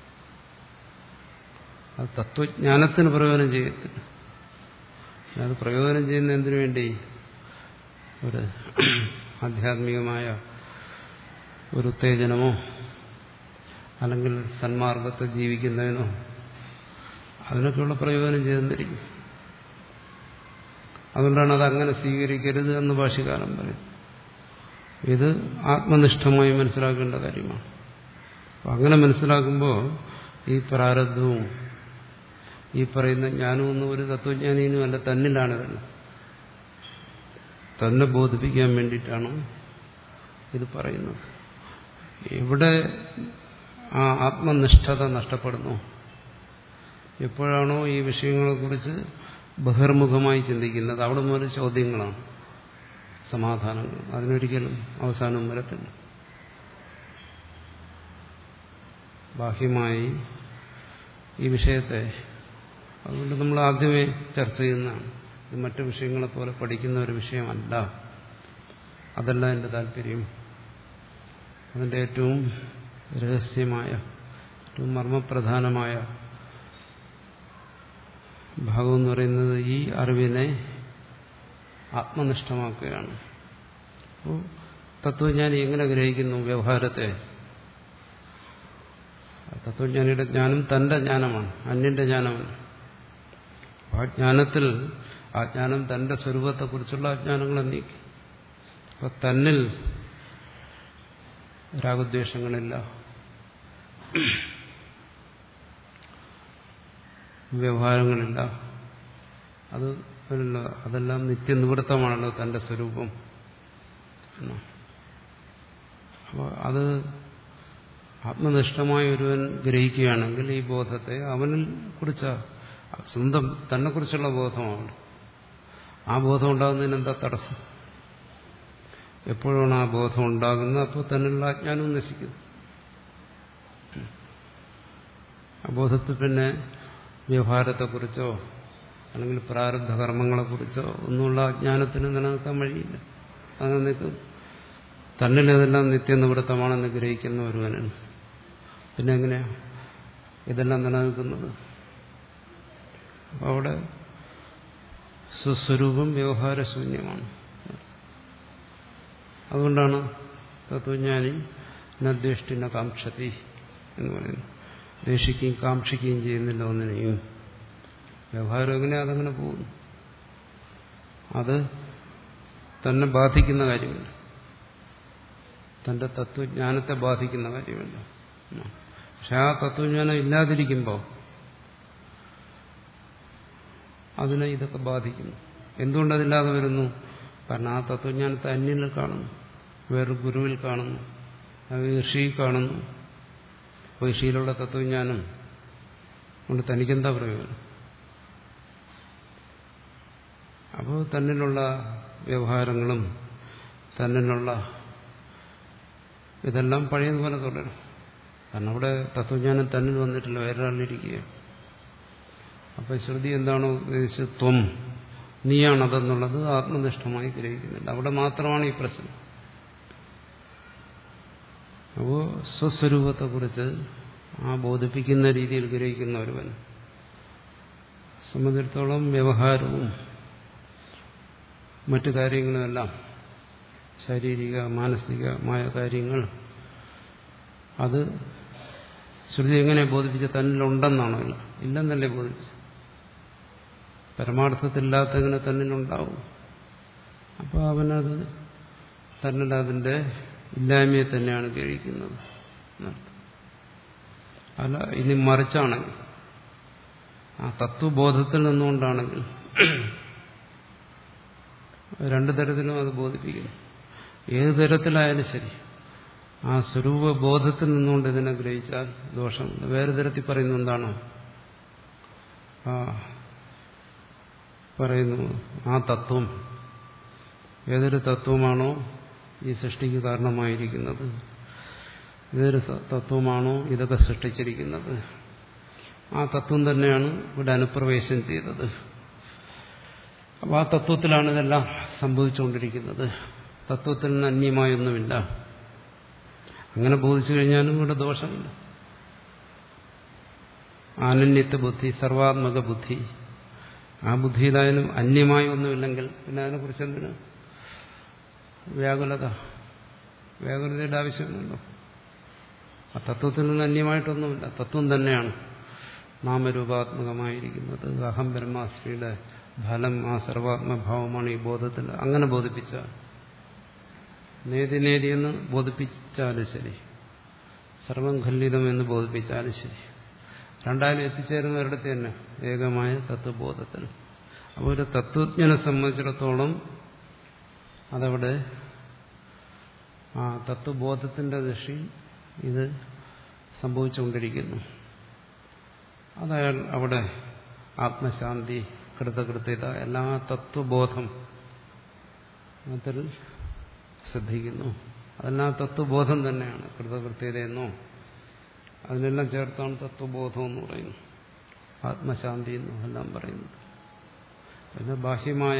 അത് തത്വജ്ഞാനത്തിന് പ്രയോജനം ചെയ്യത്തില്ല അത് പ്രയോജനം ചെയ്യുന്ന എന്തിനു വേണ്ടി ഒരു ആധ്യാത്മികമായ ഒരു ഉത്തേജനമോ അല്ലെങ്കിൽ സന്മാർഗത്തെ ജീവിക്കുന്നതിനോ അതിനൊക്കെയുള്ള പ്രയോജനം ചെയ്തെന്നിരിക്കും അതുകൊണ്ടാണ് അത് അങ്ങനെ സ്വീകരിക്കരുത് എന്ന് ഭാഷകാലം പറയും ഇത് ആത്മനിഷ്ഠമായി മനസ്സിലാക്കേണ്ട കാര്യമാണ് അപ്പം അങ്ങനെ മനസ്സിലാക്കുമ്പോൾ ഈ പ്രാരബ്ധവും ഈ പറയുന്ന ജ്ഞാനമൊന്നും ഒരു തത്വജ്ഞാനിനും അല്ല തന്നിലാണിതല്ല തന്നെ ബോധിപ്പിക്കാൻ വേണ്ടിയിട്ടാണ് ഇത് പറയുന്നത് എവിടെ ആ ആത്മനിഷ്ഠത നഷ്ടപ്പെടുന്നു എപ്പോഴാണോ ഈ വിഷയങ്ങളെക്കുറിച്ച് ബഹിർമുഖമായി ചിന്തിക്കുന്നത് അവിടെ മുതൽ ചോദ്യങ്ങളാണ് സമാധാനങ്ങൾ അതിനൊരിക്കലും അവസാനം വരത്തില്ല ബാഹ്യമായി ഈ വിഷയത്തെ അതുകൊണ്ട് നമ്മൾ ആദ്യമേ ചർച്ച ചെയ്യുന്നതാണ് ഇത് മറ്റു വിഷയങ്ങളെ പോലെ പഠിക്കുന്ന ഒരു വിഷയമല്ല അതല്ല എൻ്റെ താല്പര്യം അതിൻ്റെ ഏറ്റവും രഹസ്യമായ ഏറ്റവും മർമ്മപ്രധാനമായ ഭാഗം എന്ന് പറയുന്നത് ഈ അറിവിനെ ആത്മനിഷ്ഠമാക്കുകയാണ് അപ്പോൾ തത്വജ്ഞാനി എങ്ങനെ ഗ്രഹിക്കുന്നു വ്യവഹാരത്തെ തത്വജ്ഞാനിയുടെ ജ്ഞാനം തന്റെ ജ്ഞാനമാണ് അന്യന്റെ ജ്ഞാനമാണ് ആ ജ്ഞാനത്തിൽ ആ ജ്ഞാനം തന്റെ സ്വരൂപത്തെക്കുറിച്ചുള്ള അജ്ഞാനങ്ങളെ നീക്കി അപ്പൊ തന്നിൽ രാഗദ്വേഷങ്ങളില്ല വ്യവഹാരങ്ങളില്ല അത് അതെല്ലാം നിത്യനിവൃത്തമാണല്ലോ തന്റെ സ്വരൂപം അപ്പോൾ അത് ആത്മനിഷ്ഠമായ ഒരുവൻ ഗ്രഹിക്കുകയാണെങ്കിൽ ഈ ബോധത്തെ അവനിൽ കുറിച്ച സ്വന്തം തന്നെ കുറിച്ചുള്ള ബോധമാണ് ആ ബോധം ഉണ്ടാകുന്നതിന് എന്താ തടസ്സം എപ്പോഴാണ് ആ ബോധം ഉണ്ടാകുന്നത് അപ്പോൾ തന്നിലുള്ള അജ്ഞാനവും നശിക്കുന്നു ആ ബോധത്തിൽ പിന്നെ വ്യവഹാരത്തെക്കുറിച്ചോ അല്ലെങ്കിൽ പ്രാരബ്ധ കർമ്മങ്ങളെക്കുറിച്ചോ ഒന്നുമുള്ള അജ്ഞാനത്തിന് നിലനിൽക്കാൻ വഴിയില്ല അങ്ങനെ നിൽക്കും തന്നിലിതെല്ലാം നിത്യനിവൃത്തമാണെന്ന് ഗ്രഹിക്കുന്ന ഒരുവനാണ് പിന്നെ എങ്ങനെയാ ഇതെല്ലാം നിലനിൽക്കുന്നത് അപ്പോൾ അവിടെ സ്വസ്വരൂപം വ്യവഹാരശൂന്യമാണ് അതുകൊണ്ടാണ് തത്വജ്ഞാനി നദ്വേഷ്ടിന കാംക്ഷതി എന്ന് പറയുന്നു ദ്വേഷിക്കുകയും കാക്ഷിക്കുകയും ചെയ്യുന്നില്ല ഒന്നിനെയും വ്യവഹാരം എങ്ങനെ അതങ്ങനെ പോകുന്നു അത് തന്നെ ബാധിക്കുന്ന കാര്യമില്ല തന്റെ തത്വജ്ഞാനത്തെ ബാധിക്കുന്ന കാര്യമല്ല പക്ഷെ ആ തത്വജ്ഞാനം ഇല്ലാതിരിക്കുമ്പോൾ അതിനെ ഇതൊക്കെ ബാധിക്കുന്നു എന്തുകൊണ്ടതില്ലാതെ വരുന്നു കാരണം ആ തത്വജ്ഞാനത്തെ അന്യനിൽ കാണുന്നു വേറൊരു ഗുരുവിൽ കാണുന്നു ഋഷി കാണുന്നു അപ്പോൾ ഋഷിയിലുള്ള തത്വജ്ഞാനം കൊണ്ട് തനിക്കെന്താ പ്രയോജനം അപ്പോൾ തന്നിലുള്ള വ്യവഹാരങ്ങളും തന്നിലുള്ള ഇതെല്ലാം പഴയതുപോലെ തുടരും കാരണം അവിടെ തത്വജ്ഞാനം തന്നിൽ വന്നിട്ടില്ല വേറൊരാളിരിക്കുക അപ്പൊ ശ്രുതി എന്താണോ ഉദ്ദേശിച്ചത് ത്വം നീയാണതെന്നുള്ളത് ആത്മനിഷ്ഠമായി ഗ്രഹിക്കുന്നില്ല അവിടെ മാത്രമാണ് ഈ പ്രശ്നം അപ്പോൾ സ്വസ്വരൂപത്തെക്കുറിച്ച് ആ ബോധിപ്പിക്കുന്ന രീതിയിൽ ഗ്രഹിക്കുന്ന ഒരുവൻ സംബന്ധിച്ചിടത്തോളം വ്യവഹാരവും മറ്റു കാര്യങ്ങളുമെല്ലാം ശാരീരിക മാനസികമായ കാര്യങ്ങൾ അത് ശ്രുതി എങ്ങനെ ബോധിപ്പിച്ച തന്നിലുണ്ടെന്നാണോ ഇല്ല ഇല്ലെന്നല്ലേ ബോധിപ്പിച്ചത് പരമാർത്ഥത്തില്ലാത്തങ്ങനെ തന്നിലുണ്ടാവും അപ്പോൾ അവനത് തന്നിൽ അതിൻ്റെ ഇല്ലായ്മയെ തന്നെയാണ് ഗ്രഹിക്കുന്നത് അല്ല ഇനി മറിച്ചാണെങ്കിൽ ആ തത്വബോധത്തിൽ നിന്നുകൊണ്ടാണെങ്കിൽ രണ്ടു തരത്തിലും അത് ബോധിപ്പിക്കുന്നു ഏത് തരത്തിലായാലും ശരി ആ സ്വരൂപബോധത്തിൽ നിന്നുകൊണ്ട് ഇതിനെ ഗ്രഹിച്ചാൽ ദോഷം വേറെ തരത്തിൽ പറയുന്ന എന്താണ് ആ പറയുന്നു ആ തത്വം ഏതൊരു തത്വമാണോ ഈ സൃഷ്ടിക്ക് കാരണമായിരിക്കുന്നത് ഏതൊരു തത്വമാണോ ഇതൊക്കെ സൃഷ്ടിച്ചിരിക്കുന്നത് ആ തത്വം തന്നെയാണ് ഇവിടെ അനുപ്രവേശം ചെയ്തത് അപ്പോൾ ആ തത്വത്തിലാണ് ഇതെല്ലാം സംഭവിച്ചുകൊണ്ടിരിക്കുന്നത് തത്വത്തിൽ നിന്ന് അന്യമായൊന്നുമില്ല അങ്ങനെ ബോധിച്ചു കഴിഞ്ഞാലും ഇവിടെ ദോഷമില്ല ആനന്യത്വ ബുദ്ധി സർവാത്മക ബുദ്ധി ആ ബുദ്ധിയിലായാലും അന്യമായി ഒന്നുമില്ലെങ്കിൽ പിന്നെ അതിനെക്കുറിച്ച് എന്തിന് വ്യാകുലത വ്യാകുലതയുടെ ആവശ്യമൊന്നുമല്ലോ ആ തത്വത്തിൽ നിന്ന് അന്യമായിട്ടൊന്നുമില്ല തത്വം തന്നെയാണ് നാമരൂപാത്മകമായിരിക്കുന്നത് അഹം ബ്രഹ്മാസ്മിയുടെ ഫലം ആ സർവാത്മഭാവമാണ് ഈ ബോധത്തിൽ അങ്ങനെ ബോധിപ്പിച്ച നേതി നേതിയെന്ന് ബോധിപ്പിച്ചാലും ശരി സർവം ഖല്ലിതം എന്ന് ബോധിപ്പിച്ചാലും ശരി രണ്ടായാലും എത്തിച്ചേരുന്നവരിടത്ത് തന്നെ ഏകമായ തത്വബോധത്തിൽ അപ്പോൾ ഒരു തത്വജ്ഞനെ സംബന്ധിച്ചിടത്തോളം അതവിടെ ആ തത്വബോധത്തിന്റെ ദൃഷ്ടി ഇത് സംഭവിച്ചുകൊണ്ടിരിക്കുന്നു അതയാൾ അവിടെ ആത്മശാന്തി കൃതകൃത്യത എല്ലാ തത്വബോധം അതിൽ ശ്രദ്ധിക്കുന്നു അതെല്ലാം തത്വബോധം തന്നെയാണ് കൃതകൃത്യതയെന്നോ അതിനെല്ലാം ചേർത്താണ് തത്വബോധം എന്ന് പറയുന്നു ആത്മശാന്തി എന്നും എല്ലാം പറയുന്നത് പിന്നെ ബാഹ്യമായ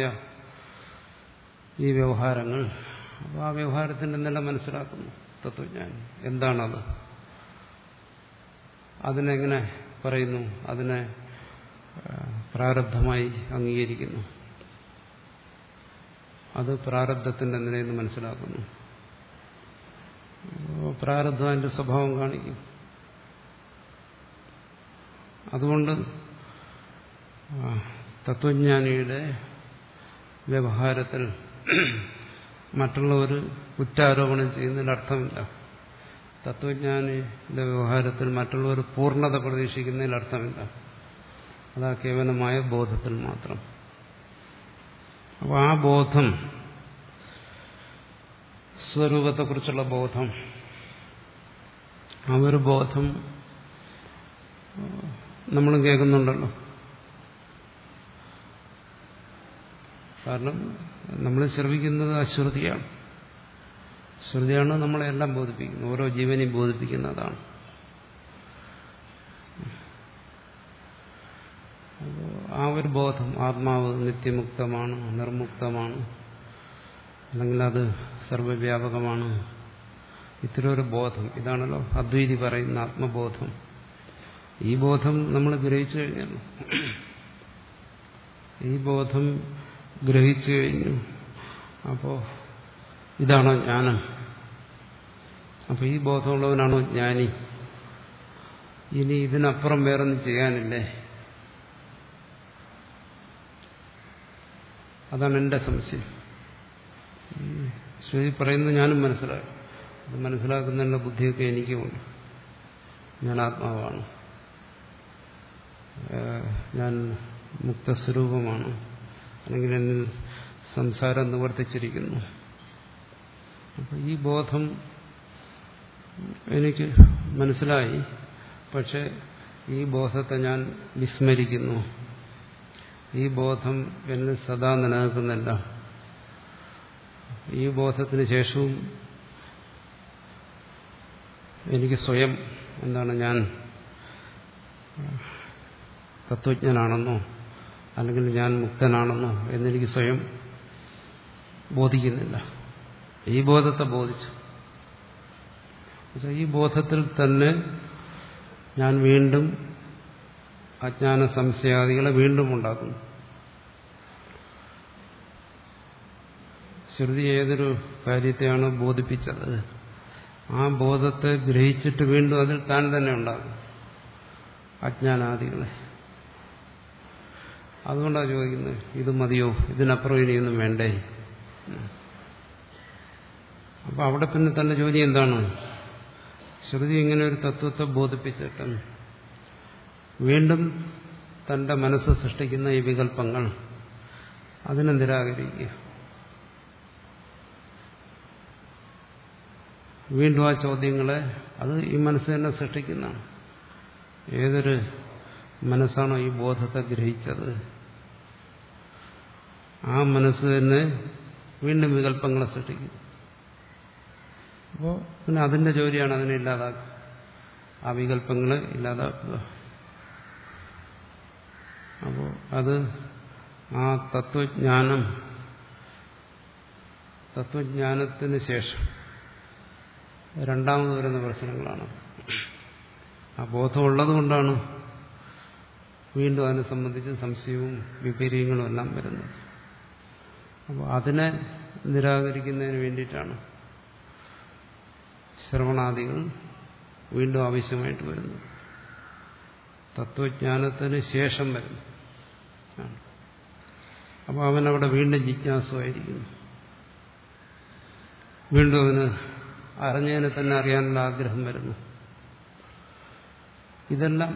ഈ വ്യവഹാരങ്ങൾ അപ്പോൾ ആ വ്യവഹാരത്തിൻ്റെ നില മനസ്സിലാക്കുന്നു തത്വജ്ഞാനി എന്താണത് അതിനെങ്ങനെ പറയുന്നു അതിനെ പ്രാരബ്ധമായി അംഗീകരിക്കുന്നു അത് പ്രാരബ്ധത്തിന്റെ നിലയെന്ന് മനസ്സിലാക്കുന്നു പ്രാരബ്ധം അതിന്റെ സ്വഭാവം കാണിക്കും അതുകൊണ്ട് തത്വജ്ഞാനിയുടെ വ്യവഹാരത്തിൽ മറ്റുള്ളവർ കുറ്റാരോപണം ചെയ്യുന്നതിൽ അർത്ഥമില്ല തത്വജ്ഞാനിയുടെ വ്യവഹാരത്തിൽ മറ്റുള്ളവർ പൂർണ്ണത പ്രതീക്ഷിക്കുന്നതിൽ അർത്ഥമില്ല അതാ കേവലമായ ബോധത്തിൽ മാത്രം അപ്പോൾ ആ ബോധം സ്വരൂപത്തെക്കുറിച്ചുള്ള ബോധം ആ ഒരു ബോധം നമ്മൾ കേൾക്കുന്നുണ്ടല്ലോ കാരണം നമ്മൾ ശ്രമിക്കുന്നത് അശ്രുതിയാണ് ശ്രുതിയാണ് നമ്മളെല്ലാം ബോധിപ്പിക്കുന്നത് ഓരോ ജീവനെയും ബോധിപ്പിക്കുന്നതാണ് ആ ഒരു ബോധം ആത്മാവ് നിത്യമുക്തമാണ് നിർമുക്തമാണ് അല്ലെങ്കിൽ അത് സർവവ്യാപകമാണ് ഇത്തരം ഒരു ബോധം ഇതാണല്ലോ അദ്വൈതി പറയുന്ന ആത്മബോധം ഈ ബോധം നമ്മൾ ഗ്രഹിച്ചു കഴിഞ്ഞല്ലോ ഈ ബോധം ഗ്രഹിച്ചു കഴിഞ്ഞു അപ്പോൾ ഇതാണോ ജ്ഞാനം അപ്പോൾ ഈ ബോധമുള്ളവനാണോ ജ്ഞാനി ഇനി ഇതിനപ്പുറം വേറൊന്നും ചെയ്യാനില്ലേ അതാണ് എൻ്റെ സംശയം ശ്രുതി പറയുന്നത് ഞാനും മനസ്സിലാക്കും അത് മനസ്സിലാക്കുന്നതിനുള്ള ബുദ്ധിയൊക്കെ എനിക്കുമുണ്ട് ഞാൻ ആത്മാവാണ് ഞാൻ മുക്തസ്വരൂപമാണ് അല്ലെങ്കിൽ എന്നിൽ സംസാരം നിവർത്തിച്ചിരിക്കുന്നു അപ്പം ഈ ബോധം എനിക്ക് മനസ്സിലായി പക്ഷെ ഈ ബോധത്തെ ഞാൻ വിസ്മരിക്കുന്നു ഈ ബോധം എന്നിൽ സദാ നിലനിൽക്കുന്നില്ല ഈ ബോധത്തിന് ശേഷവും എനിക്ക് സ്വയം എന്താണ് ഞാൻ തത്വജ്ഞനാണെന്നോ അല്ലെങ്കിൽ ഞാൻ മുക്തനാണെന്നോ എന്നെനിക്ക് സ്വയം ബോധിക്കുന്നില്ല ഈ ബോധത്തെ ബോധിച്ചു ഈ ബോധത്തിൽ തന്നെ ഞാൻ വീണ്ടും അജ്ഞാന സംശയാദികളെ വീണ്ടും ഉണ്ടാക്കുന്നു ശ്രുതി ഏതൊരു കാര്യത്തെയാണ് ബോധിപ്പിച്ചത് ആ ബോധത്തെ ഗ്രഹിച്ചിട്ട് വീണ്ടും അതിൽ താൻ തന്നെ ഉണ്ടാകും അജ്ഞാനാദികളെ അതുകൊണ്ടാണ് ചോദിക്കുന്നത് ഇത് മതിയോ ഇതിനപ്പുറം ഇനിയൊന്നും വേണ്ടേ അപ്പൊ അവിടെ പിന്നെ തന്റെ ജോലി എന്താണ് ശ്രുതി ഇങ്ങനെ ഒരു തത്വത്തെ ബോധിപ്പിച്ചിട്ടും വീണ്ടും തന്റെ മനസ്സ് സൃഷ്ടിക്കുന്ന ഈ വികല്പങ്ങൾ അതിനെ നിരാകരിക്കുക വീണ്ടും ആ ചോദ്യങ്ങളെ അത് ഈ മനസ്സ് തന്നെ സൃഷ്ടിക്കുന്നതാണ് ഏതൊരു മനസ്സാണോ ഈ ബോധത്തെ ഗ്രഹിച്ചത് ആ മനസ്സ് തന്നെ വീണ്ടും വികല്പങ്ങളെ സൃഷ്ടിക്കുന്നു അപ്പോൾ പിന്നെ അതിന്റെ ജോലിയാണ് അതിനെ ഇല്ലാതാക്കുക ആ വികല്പങ്ങളെ ഇല്ലാതാക്കുക അപ്പോൾ അത് ആ തത്വജ്ഞാനം തത്വജ്ഞാനത്തിന് ശേഷം രണ്ടാമത് വരുന്ന പ്രശ്നങ്ങളാണ് ആ ബോധമുള്ളത് കൊണ്ടാണ് വീണ്ടും അതിനെ സംബന്ധിച്ച് സംശയവും വിപര്യങ്ങളും എല്ലാം വരുന്നത് അപ്പോൾ അതിനെ നിരാകരിക്കുന്നതിന് വേണ്ടിയിട്ടാണ് ശ്രവണാദികൾ വീണ്ടും ആവശ്യമായിട്ട് വരുന്നത് തത്വജ്ഞാനത്തിന് ശേഷം വരുന്നു അപ്പോൾ അവനവിടെ വീണ്ടും ജിജ്ഞാസുമായിരിക്കുന്നു വീണ്ടും അവന് അറിഞ്ഞതിനെ തന്നെ അറിയാനുള്ള ആഗ്രഹം വരുന്നു ഇതെല്ലാം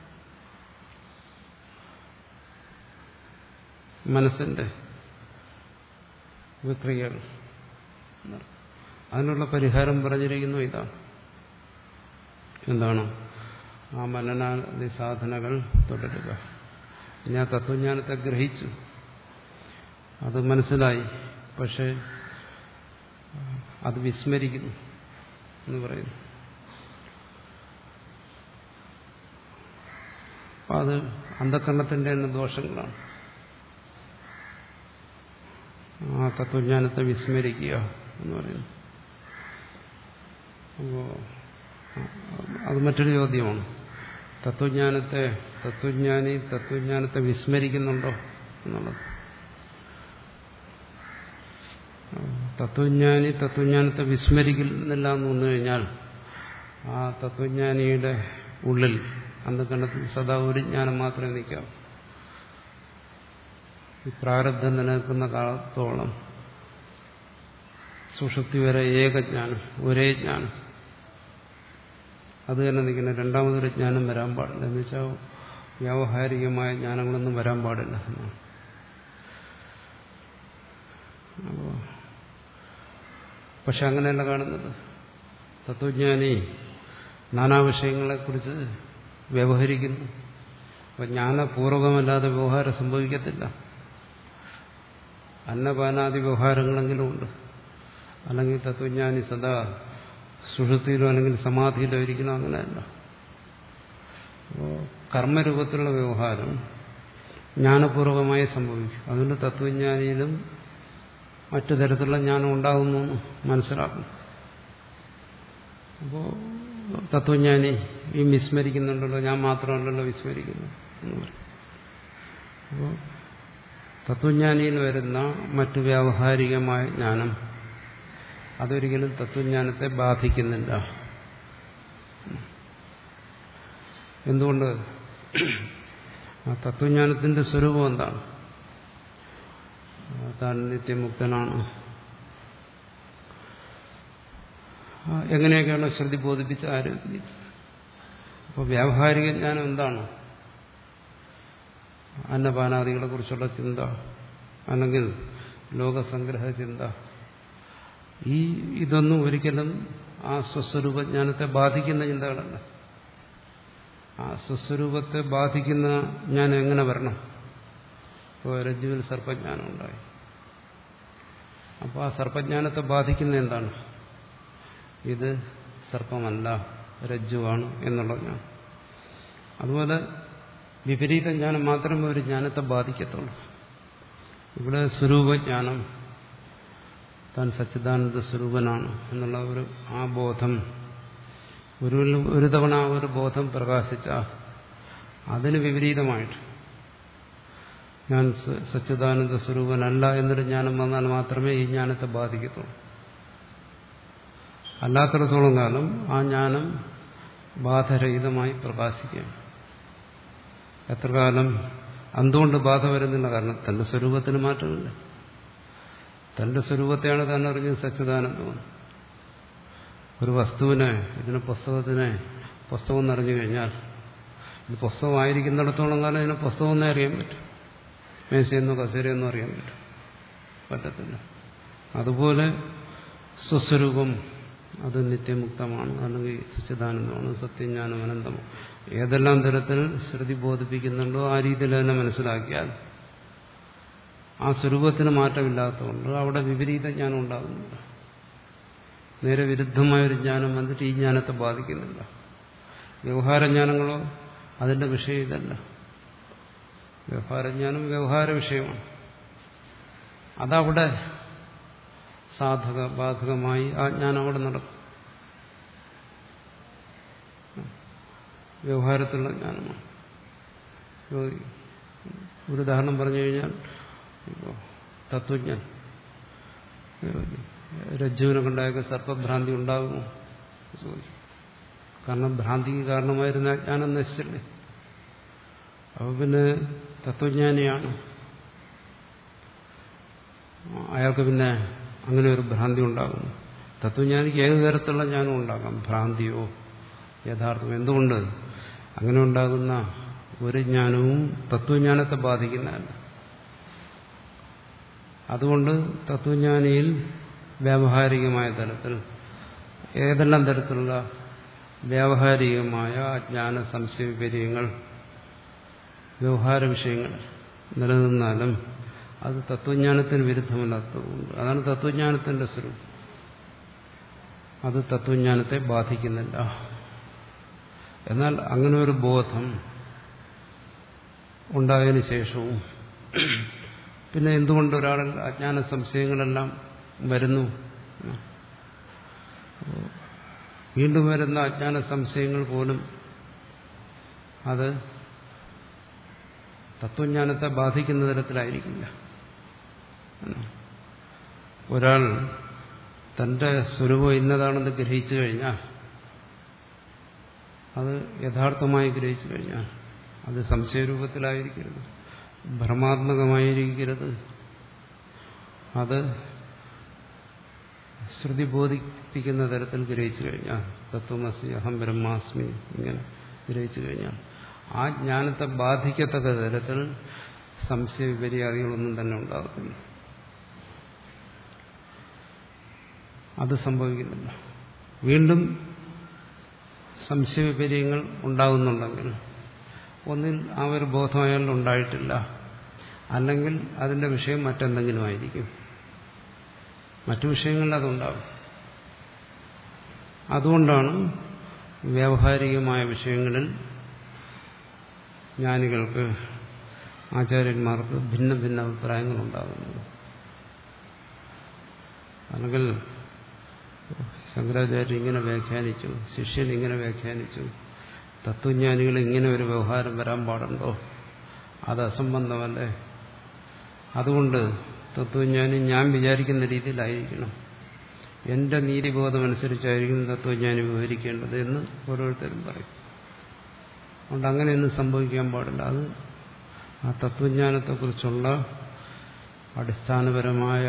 മനസ്സിന്റെ വിക്രിയകൾ അതിനുള്ള പരിഹാരം പറഞ്ഞിരിക്കുന്നു ഇതാണ് എന്താണ് ആ മനനാദി സാധനകൾ തുടരുക ഞാൻ തത്വജ്ഞാനത്തെ ഗ്രഹിച്ചു അത് മനസ്സിലായി പക്ഷെ അത് വിസ്മരിക്കുന്നു എന്ന് പറയുന്നു അപ്പം അത് അന്ധകരണത്തിന്റെ തന്നെ ദോഷങ്ങളാണ് ആ തത്വജ്ഞാനത്തെ വിസ്മരിക്കുക എന്ന് പറയുന്നു അപ്പോൾ അത് മറ്റൊരു ചോദ്യമാണ് തത്വജ്ഞാനത്തെ തത്വജ്ഞാനി തത്വജ്ഞാനത്തെ വിസ്മരിക്കുന്നുണ്ടോ എന്നുള്ളത് തത്വജ്ഞാനി തത്വജ്ഞാനത്തെ വിസ്മരിക്കുന്നില്ല എന്ന് വന്നു കഴിഞ്ഞാൽ ആ തത്വജ്ഞാനിയുടെ ഉള്ളിൽ അന്ധകരണത്തിൽ സദാ ഒരു ജ്ഞാനം മാത്രമേ നിൽക്കാവൂ ഈ പ്രാരബ്ധം നിലനിൽക്കുന്ന കാലത്തോളം സുഷുപ്തി വരെ ഏകജ്ഞാനം ഒരേ ജ്ഞാനം അത് തന്നെ നിൽക്കുന്ന രണ്ടാമതൊരു ജ്ഞാനം വരാൻ പാടില്ല എന്ന് വെച്ചാൽ വ്യാവഹാരികമായ ജ്ഞാനങ്ങളൊന്നും വരാൻ പാടില്ല എന്നാണ് അപ്പോൾ പക്ഷെ അങ്ങനെയല്ല കാണുന്നത് തത്വജ്ഞാനി നാനാ വിഷയങ്ങളെക്കുറിച്ച് വ്യവഹരിക്കുന്നു അപ്പം ജ്ഞാനപൂർവകമല്ലാതെ വ്യവഹാരം സംഭവിക്കത്തില്ല അന്നപാനാദി വ്യവഹാരങ്ങളെങ്കിലും ഉണ്ട് അല്ലെങ്കിൽ തത്വജ്ഞാനി സദാ സുഷുതിയിലോ അല്ലെങ്കിൽ സമാധിയിലോ ഇരിക്കണം അങ്ങനെയല്ല അപ്പോൾ കർമ്മരൂപത്തിലുള്ള വ്യവഹാരം ജ്ഞാനപൂർവകമായി സംഭവിക്കും അതുകൊണ്ട് തത്വജ്ഞാനിയിലും മറ്റു തരത്തിലുള്ള ജ്ഞാനം ഉണ്ടാകുന്നു എന്ന് മനസ്സിലാക്കും അപ്പോൾ തത്വജ്ഞാനി ഈ വിസ്മരിക്കുന്നുണ്ടല്ലോ ഞാൻ മാത്രമല്ലല്ലോ വിസ്മരിക്കുന്നു എന്ന് പറയും അപ്പോൾ തത്വജ്ഞാനിയിൽ വരുന്ന മറ്റു വ്യാവഹാരികമായ ജ്ഞാനം അതൊരിക്കലും തത്വജ്ഞാനത്തെ ബാധിക്കുന്നില്ല എന്തുകൊണ്ട് ആ തത്വജ്ഞാനത്തിന്റെ സ്വരൂപം എന്താണ് താൻ നിത്യമുക്തനാണ് എങ്ങനെയൊക്കെയാണ് ശ്രുതി ബോധിപ്പിച്ച ആരോഗ്യം അപ്പോൾ വ്യാവഹാരിക ജ്ഞാനം എന്താണ് അന്നപാനാദികളെ കുറിച്ചുള്ള ചിന്ത അല്ലെങ്കിൽ ലോകസംഗ്രഹ ചിന്ത ഈ ഇതൊന്നും ഒരിക്കലും ആ സ്വസ്വരൂപജ്ഞാനത്തെ ബാധിക്കുന്ന ചിന്തകളല്ല ആ സ്വസ്വരൂപത്തെ ബാധിക്കുന്ന ജ്ഞാനം എങ്ങനെ വരണം ഇപ്പോൾ രജ്ജുവിൽ സർപ്പജ്ഞാനം ഉണ്ടായി അപ്പോൾ ആ സർപ്പജ്ഞാനത്തെ ബാധിക്കുന്ന എന്താണ് ഇത് സർപ്പമല്ല രജ്ജുവാണ് എന്നുള്ള ജ്ഞാനം അതുപോലെ വിപരീത ജ്ഞാനം മാത്രമേ ഒരു ജ്ഞാനത്തെ ബാധിക്കത്തുള്ളൂ ഇവിടെ സ്വരൂപജ്ഞാനം താൻ സച്ചിദാനന്ദ സ്വരൂപനാണ് എന്നുള്ള ഒരു ആ ബോധം ഒരു ഒരു തവണ ആ ഒരു ബോധം പ്രകാശിച്ച അതിന് വിപരീതമായിട്ട് ഞാൻ സച്ചിദാനന്ദ സ്വരൂപനല്ല എന്നൊരു ജ്ഞാനം വന്നാൽ മാത്രമേ ഈ ജ്ഞാനത്തെ ബാധിക്കത്തുള്ളൂ അല്ലാത്തിടത്തോളം കാലം ആ ജ്ഞാനം ബാധരഹിതമായി പ്രകാശിക്കുകയാണ് എത്ര കാലം എന്തുകൊണ്ട് ബാധ വരുന്നില്ല കാരണം തന്റെ സ്വരൂപത്തിന് മാറ്റമില്ല തന്റെ സ്വരൂപത്തെയാണ് താൻ അറിഞ്ഞത് സച്ചിദാനന്ദം ഒരു വസ്തുവിനെ ഇതിന് പുസ്തകത്തിനെ പുസ്തകം എന്നറിഞ്ഞു കഴിഞ്ഞാൽ ഇത് പുസ്തകമായിരിക്കുന്നിടത്തോളം കാലം ഇതിനെ പുസ്തകം എന്നേ അറിയാൻ പറ്റും മേശയെന്നോ കസേരയെന്നോ അറിയാൻ പറ്റും പറ്റത്തില്ല അതുപോലെ സ്വസ്വരൂപം അത് നിത്യമുക്തമാണ് അല്ലെങ്കിൽ സച്ചിദാനന്ദമാണ് സത്യജ്ഞാനം അനന്തമാണ് ഏതെല്ലാം തരത്തിൽ ശ്രുതി ബോധിപ്പിക്കുന്നുണ്ടോ ആ രീതിയിൽ തന്നെ മനസ്സിലാക്കിയാൽ ആ സ്വരൂപത്തിന് മാറ്റമില്ലാത്തതുകൊണ്ട് അവിടെ വിപരീത ജ്ഞാനം ഉണ്ടാകുന്നില്ല നേരെ വിരുദ്ധമായൊരു ജ്ഞാനം വന്നിട്ട് ഈ ജ്ഞാനത്തെ ബാധിക്കുന്നില്ല വ്യവഹാരജ്ഞാനങ്ങളോ അതിന്റെ വിഷയം ഇതല്ല വ്യവഹാരജ്ഞാനം വ്യവഹാര വിഷയമാണ് അതവിടെ സാധക ബാധകമായി ആ ജ്ഞാനം അവിടെ നടക്കും വ്യവഹാരത്തിലുള്ള ജ്ഞാനമാണ് ഒരു ഉദാഹരണം പറഞ്ഞു കഴിഞ്ഞാൽ ഇപ്പോൾ തത്വജ്ഞൻ രജ്ജുവിനെ കൊണ്ടായൊക്കെ സർപ്പഭ്രാന്തി ഉണ്ടാകുമോ ചോദിക്കും കാരണം ഭ്രാന്തിക്ക് കാരണമായിരുന്ന ജ്ഞാനം നശിച്ചല്ലേ അപ്പൊ പിന്നെ തത്വജ്ഞാനിയാണ് അയാൾക്ക് പിന്നെ അങ്ങനെ ഒരു ഭ്രാന്തി ഉണ്ടാകുന്നു തത്വജ്ഞാനിക്ക് ഏത് തരത്തിലുള്ള ജ്ഞാനം ഉണ്ടാകാം ഭ്രാന്തിയോ യഥാർത്ഥം എന്തുകൊണ്ട് അങ്ങനെ ഉണ്ടാകുന്ന ഒരു ജ്ഞാനവും തത്വജ്ഞാനത്തെ ബാധിക്കുന്നതല്ല അതുകൊണ്ട് തത്വജ്ഞാനിയിൽ വ്യാവഹാരികമായ തലത്തിൽ ഏതെല്ലാം തരത്തിലുള്ള വ്യാവഹാരികമായ അജ്ഞാന സംശയ വിപര്യങ്ങൾ വ്യവഹാര വിഷയങ്ങൾ നിലനിന്നാലും അത് തത്വജ്ഞാനത്തിന് വിരുദ്ധമല്ലാത്തതുകൊണ്ട് അതാണ് തത്വജ്ഞാനത്തിന്റെ സ്വരൂപം അത് തത്വജ്ഞാനത്തെ ബാധിക്കുന്നില്ല എന്നാൽ അങ്ങനെ ഒരു ബോധം ഉണ്ടായതിനു ശേഷവും പിന്നെ എന്തുകൊണ്ട് ഒരാളിൽ അജ്ഞാന സംശയങ്ങളെല്ലാം വരുന്നു വീണ്ടും വരുന്ന അജ്ഞാന സംശയങ്ങൾ പോലും അത് തത്വജ്ഞാനത്തെ ബാധിക്കുന്ന തരത്തിലായിരിക്കില്ല ഒരാൾ തന്റെ സ്വരൂപം ഇന്നതാണെന്ന് ഗ്രഹിച്ചു കഴിഞ്ഞാൽ അത് യഥാർത്ഥമായി ഗ്രഹിച്ചു കഴിഞ്ഞാൽ അത് സംശയരൂപത്തിലായിരിക്കരുത് ഭ്രമാത്മകമായിരിക്കരുത് അത് ശ്രുതി ബോധിപ്പിക്കുന്ന തരത്തിൽ ഗ്രഹിച്ചു കഴിഞ്ഞാൽ തത്വമസി അഹം ബ്രഹ്മാസ്മി ഇങ്ങനെ ഗ്രഹിച്ചു കഴിഞ്ഞാൽ ആ ജ്ഞാനത്തെ ബാധിക്കത്തക്ക തരത്തിൽ സംശയ വിപര്യാദികളൊന്നും തന്നെ ഉണ്ടാകത്തില്ല അത് സംഭവിക്കുന്നില്ല വീണ്ടും സംശയവിപര്യങ്ങൾ ഉണ്ടാകുന്നുണ്ടെങ്കിൽ ഒന്നിൽ ആ ഒരു ബോധം അയാളിൽ ഉണ്ടായിട്ടില്ല അല്ലെങ്കിൽ അതിന്റെ വിഷയം മറ്റെന്തെങ്കിലും ആയിരിക്കും മറ്റു വിഷയങ്ങളിൽ അതുണ്ടാകും അതുകൊണ്ടാണ് വ്യാവഹാരികമായ വിഷയങ്ങളിൽ ജ്ഞാനികൾക്ക് ആചാര്യന്മാർക്ക് ഭിന്ന ഭിന്ന അഭിപ്രായങ്ങളുണ്ടാകുന്നത് അല്ലെങ്കിൽ ശങ്കരാചാര്യർ ഇങ്ങനെ വ്യാഖ്യാനിച്ചു ശിഷ്യൻ ഇങ്ങനെ വ്യാഖ്യാനിച്ചു തത്വജ്ഞാനികൾ ഇങ്ങനെ ഒരു വ്യവഹാരം വരാൻ പാടുണ്ടോ അത് അസംബന്ധമല്ലേ അതുകൊണ്ട് തത്വജ്ഞാനി ഞാൻ വിചാരിക്കുന്ന രീതിയിലായിരിക്കണം എന്റെ നീതിബോധമനുസരിച്ചായിരിക്കും തത്വജ്ഞാനി വിവരിക്കേണ്ടത് എന്ന് ഓരോരുത്തരും പറയും അതുകൊണ്ട് അങ്ങനെയൊന്നും സംഭവിക്കാൻ പാടില്ല അത് ആ തത്വജ്ഞാനത്തെക്കുറിച്ചുള്ള അടിസ്ഥാനപരമായ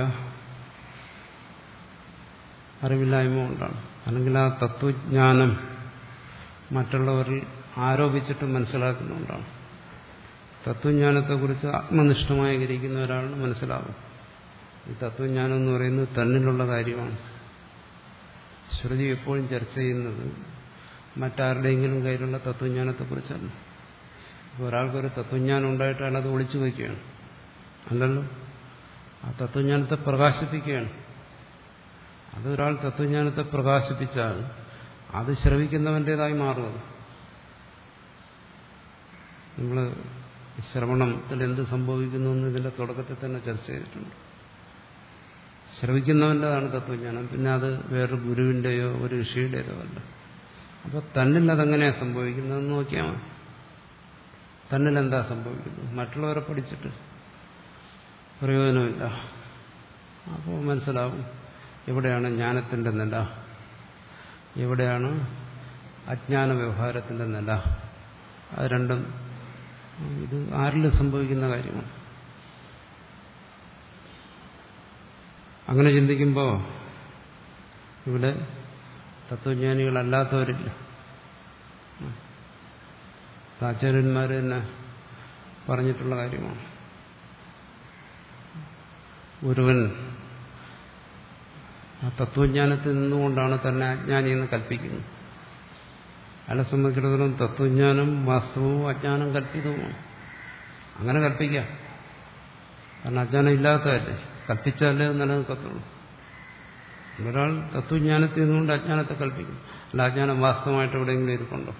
അറിവില്ലായ്മ കൊണ്ടാണ് അല്ലെങ്കിൽ ആ തത്വജ്ഞാനം മറ്റുള്ളവരിൽ ആരോപിച്ചിട്ട് മനസ്സിലാക്കുന്നുകൊണ്ടാണ് തത്വജ്ഞാനത്തെക്കുറിച്ച് ആത്മനിഷ്ഠമായി ഗ്രഹിക്കുന്ന ഒരാളിന് മനസ്സിലാകും ഈ തത്വജ്ഞാനം എന്ന് പറയുന്നത് തന്നിലുള്ള കാര്യമാണ് ശ്രുതി എപ്പോഴും ചർച്ച ചെയ്യുന്നത് മറ്റാരുടെയെങ്കിലും കയ്യിലുള്ള തത്വജ്ഞാനത്തെക്കുറിച്ചല്ല ഇപ്പോൾ ഒരാൾക്കൊരു തത്വജ്ഞാനം ഉണ്ടായിട്ട് അയാൾ അത് ഒളിച്ചു വയ്ക്കുകയാണ് അല്ലല്ലോ ആ തത്വജ്ഞാനത്തെ പ്രകാശിപ്പിക്കുകയാണ് അതൊരാൾ തത്വജ്ഞാനത്തെ പ്രകാശിപ്പിച്ചാൽ അത് ശ്രവിക്കുന്നവൻ്റെതായി മാറുന്നത് നമ്മൾ ശ്രവണത്തിൽ എന്ത് സംഭവിക്കുന്നു എന്ന് ഇതിന്റെ തുടക്കത്തിൽ തന്നെ ചർച്ച ചെയ്തിട്ടുണ്ട് ശ്രവിക്കുന്നവൻ്റെതാണ് തത്വജ്ഞാനം പിന്നെ അത് വേറൊരു ഗുരുവിൻ്റെയോ ഒരു ഋഷിയുടേതോ അല്ല അപ്പോൾ തന്നിൽ അതെങ്ങനെയാണ് സംഭവിക്കുന്നതെന്ന് നോക്കിയാൽ മതി തന്നിൽ എന്താ സംഭവിക്കുന്നത് മറ്റുള്ളവരെ പഠിച്ചിട്ട് പ്രയോജനമില്ല അപ്പോൾ മനസ്സിലാവും എവിടെയാണ് ജ്ഞാനത്തിന്റെ നില എവിടെയാണ് അജ്ഞാന വ്യവഹാരത്തിന്റെ നില അത് രണ്ടും ഇത് ആരിൽ സംഭവിക്കുന്ന കാര്യമാണ് അങ്ങനെ ചിന്തിക്കുമ്പോൾ ഇവിടെ തത്വജ്ഞാനികളല്ലാത്തവരില്ല ആചാര്യന്മാർ തന്നെ പറഞ്ഞിട്ടുള്ള കാര്യമാണ് ഒരുവൻ ആ തത്വജ്ഞാനത്തിൽ നിന്നുകൊണ്ടാണ് തന്നെ അജ്ഞാനി എന്ന് കൽപ്പിക്കുന്നത് അയാളെ സംബന്ധിച്ചിടത്തോളം തത്വജ്ഞാനം വാസ്തവവും അജ്ഞാനം കൽപ്പിതവുമാണ് അങ്ങനെ കൽപ്പിക്കാം കാരണം അജ്ഞാനം ഇല്ലാത്തതല്ലേ കൽപ്പിച്ചാലേ അത് നിലനിൽക്കത്തുള്ളൂ ഒരാൾ തത്വജ്ഞാനത്തിൽ നിന്നുകൊണ്ട് അജ്ഞാനത്തെ കൽപ്പിക്കും അല്ല അജ്ഞാനം വാസ്തവമായിട്ട് എവിടെയെങ്കിലും ഇരിപ്പുണ്ടോ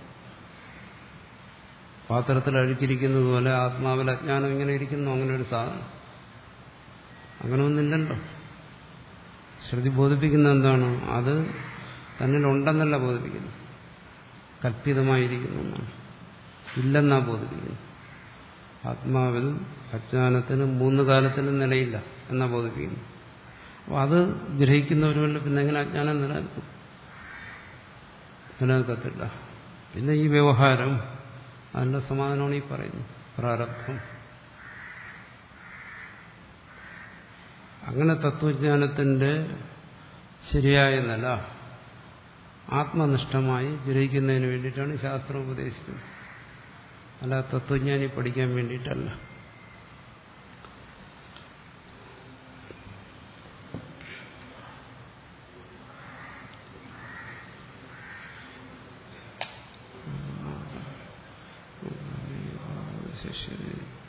പാത്രത്തിൽ അഴുക്കിരിക്കുന്നത് പോലെ ആത്മാവിൽ അജ്ഞാനം ഇങ്ങനെ ഇരിക്കുന്നു അങ്ങനെ ഒരു സാധനം അങ്ങനെ ഒന്നില്ലല്ലോ ശ്രുതി ബോധിപ്പിക്കുന്ന എന്താണ് അത് തന്നിലുണ്ടെന്നല്ല ബോധിപ്പിക്കുന്നു കല്പിതമായിരിക്കുന്നു എന്നാണ് ഇല്ലെന്നാ ബോധിപ്പിക്കുന്നു ആത്മാവിൽ അജ്ഞാനത്തിന് മൂന്ന് കാലത്തിനും നിലയില്ല എന്നാ ബോധിപ്പിക്കുന്നു അപ്പോൾ അത് ഗ്രഹിക്കുന്നവരുമല്ല പിന്നെ എങ്ങനെ അജ്ഞാനം നിലനിൽക്കും നിലനിൽക്കത്തില്ല പിന്നെ ഈ വ്യവഹാരം അതിന്റെ സമാധാനമാണ് ഈ പറയുന്നത് പ്രാരബ്ധം അങ്ങനെ തത്വജ്ഞാനത്തിന്റെ ശരിയായ നില ആത്മനിഷ്ഠമായി ഗ്രഹിക്കുന്നതിന് വേണ്ടിയിട്ടാണ് ശാസ്ത്രം ഉപദേശിക്കുന്നത് അല്ല തത്വജ്ഞാനി പഠിക്കാൻ വേണ്ടിയിട്ടല്ല ശരി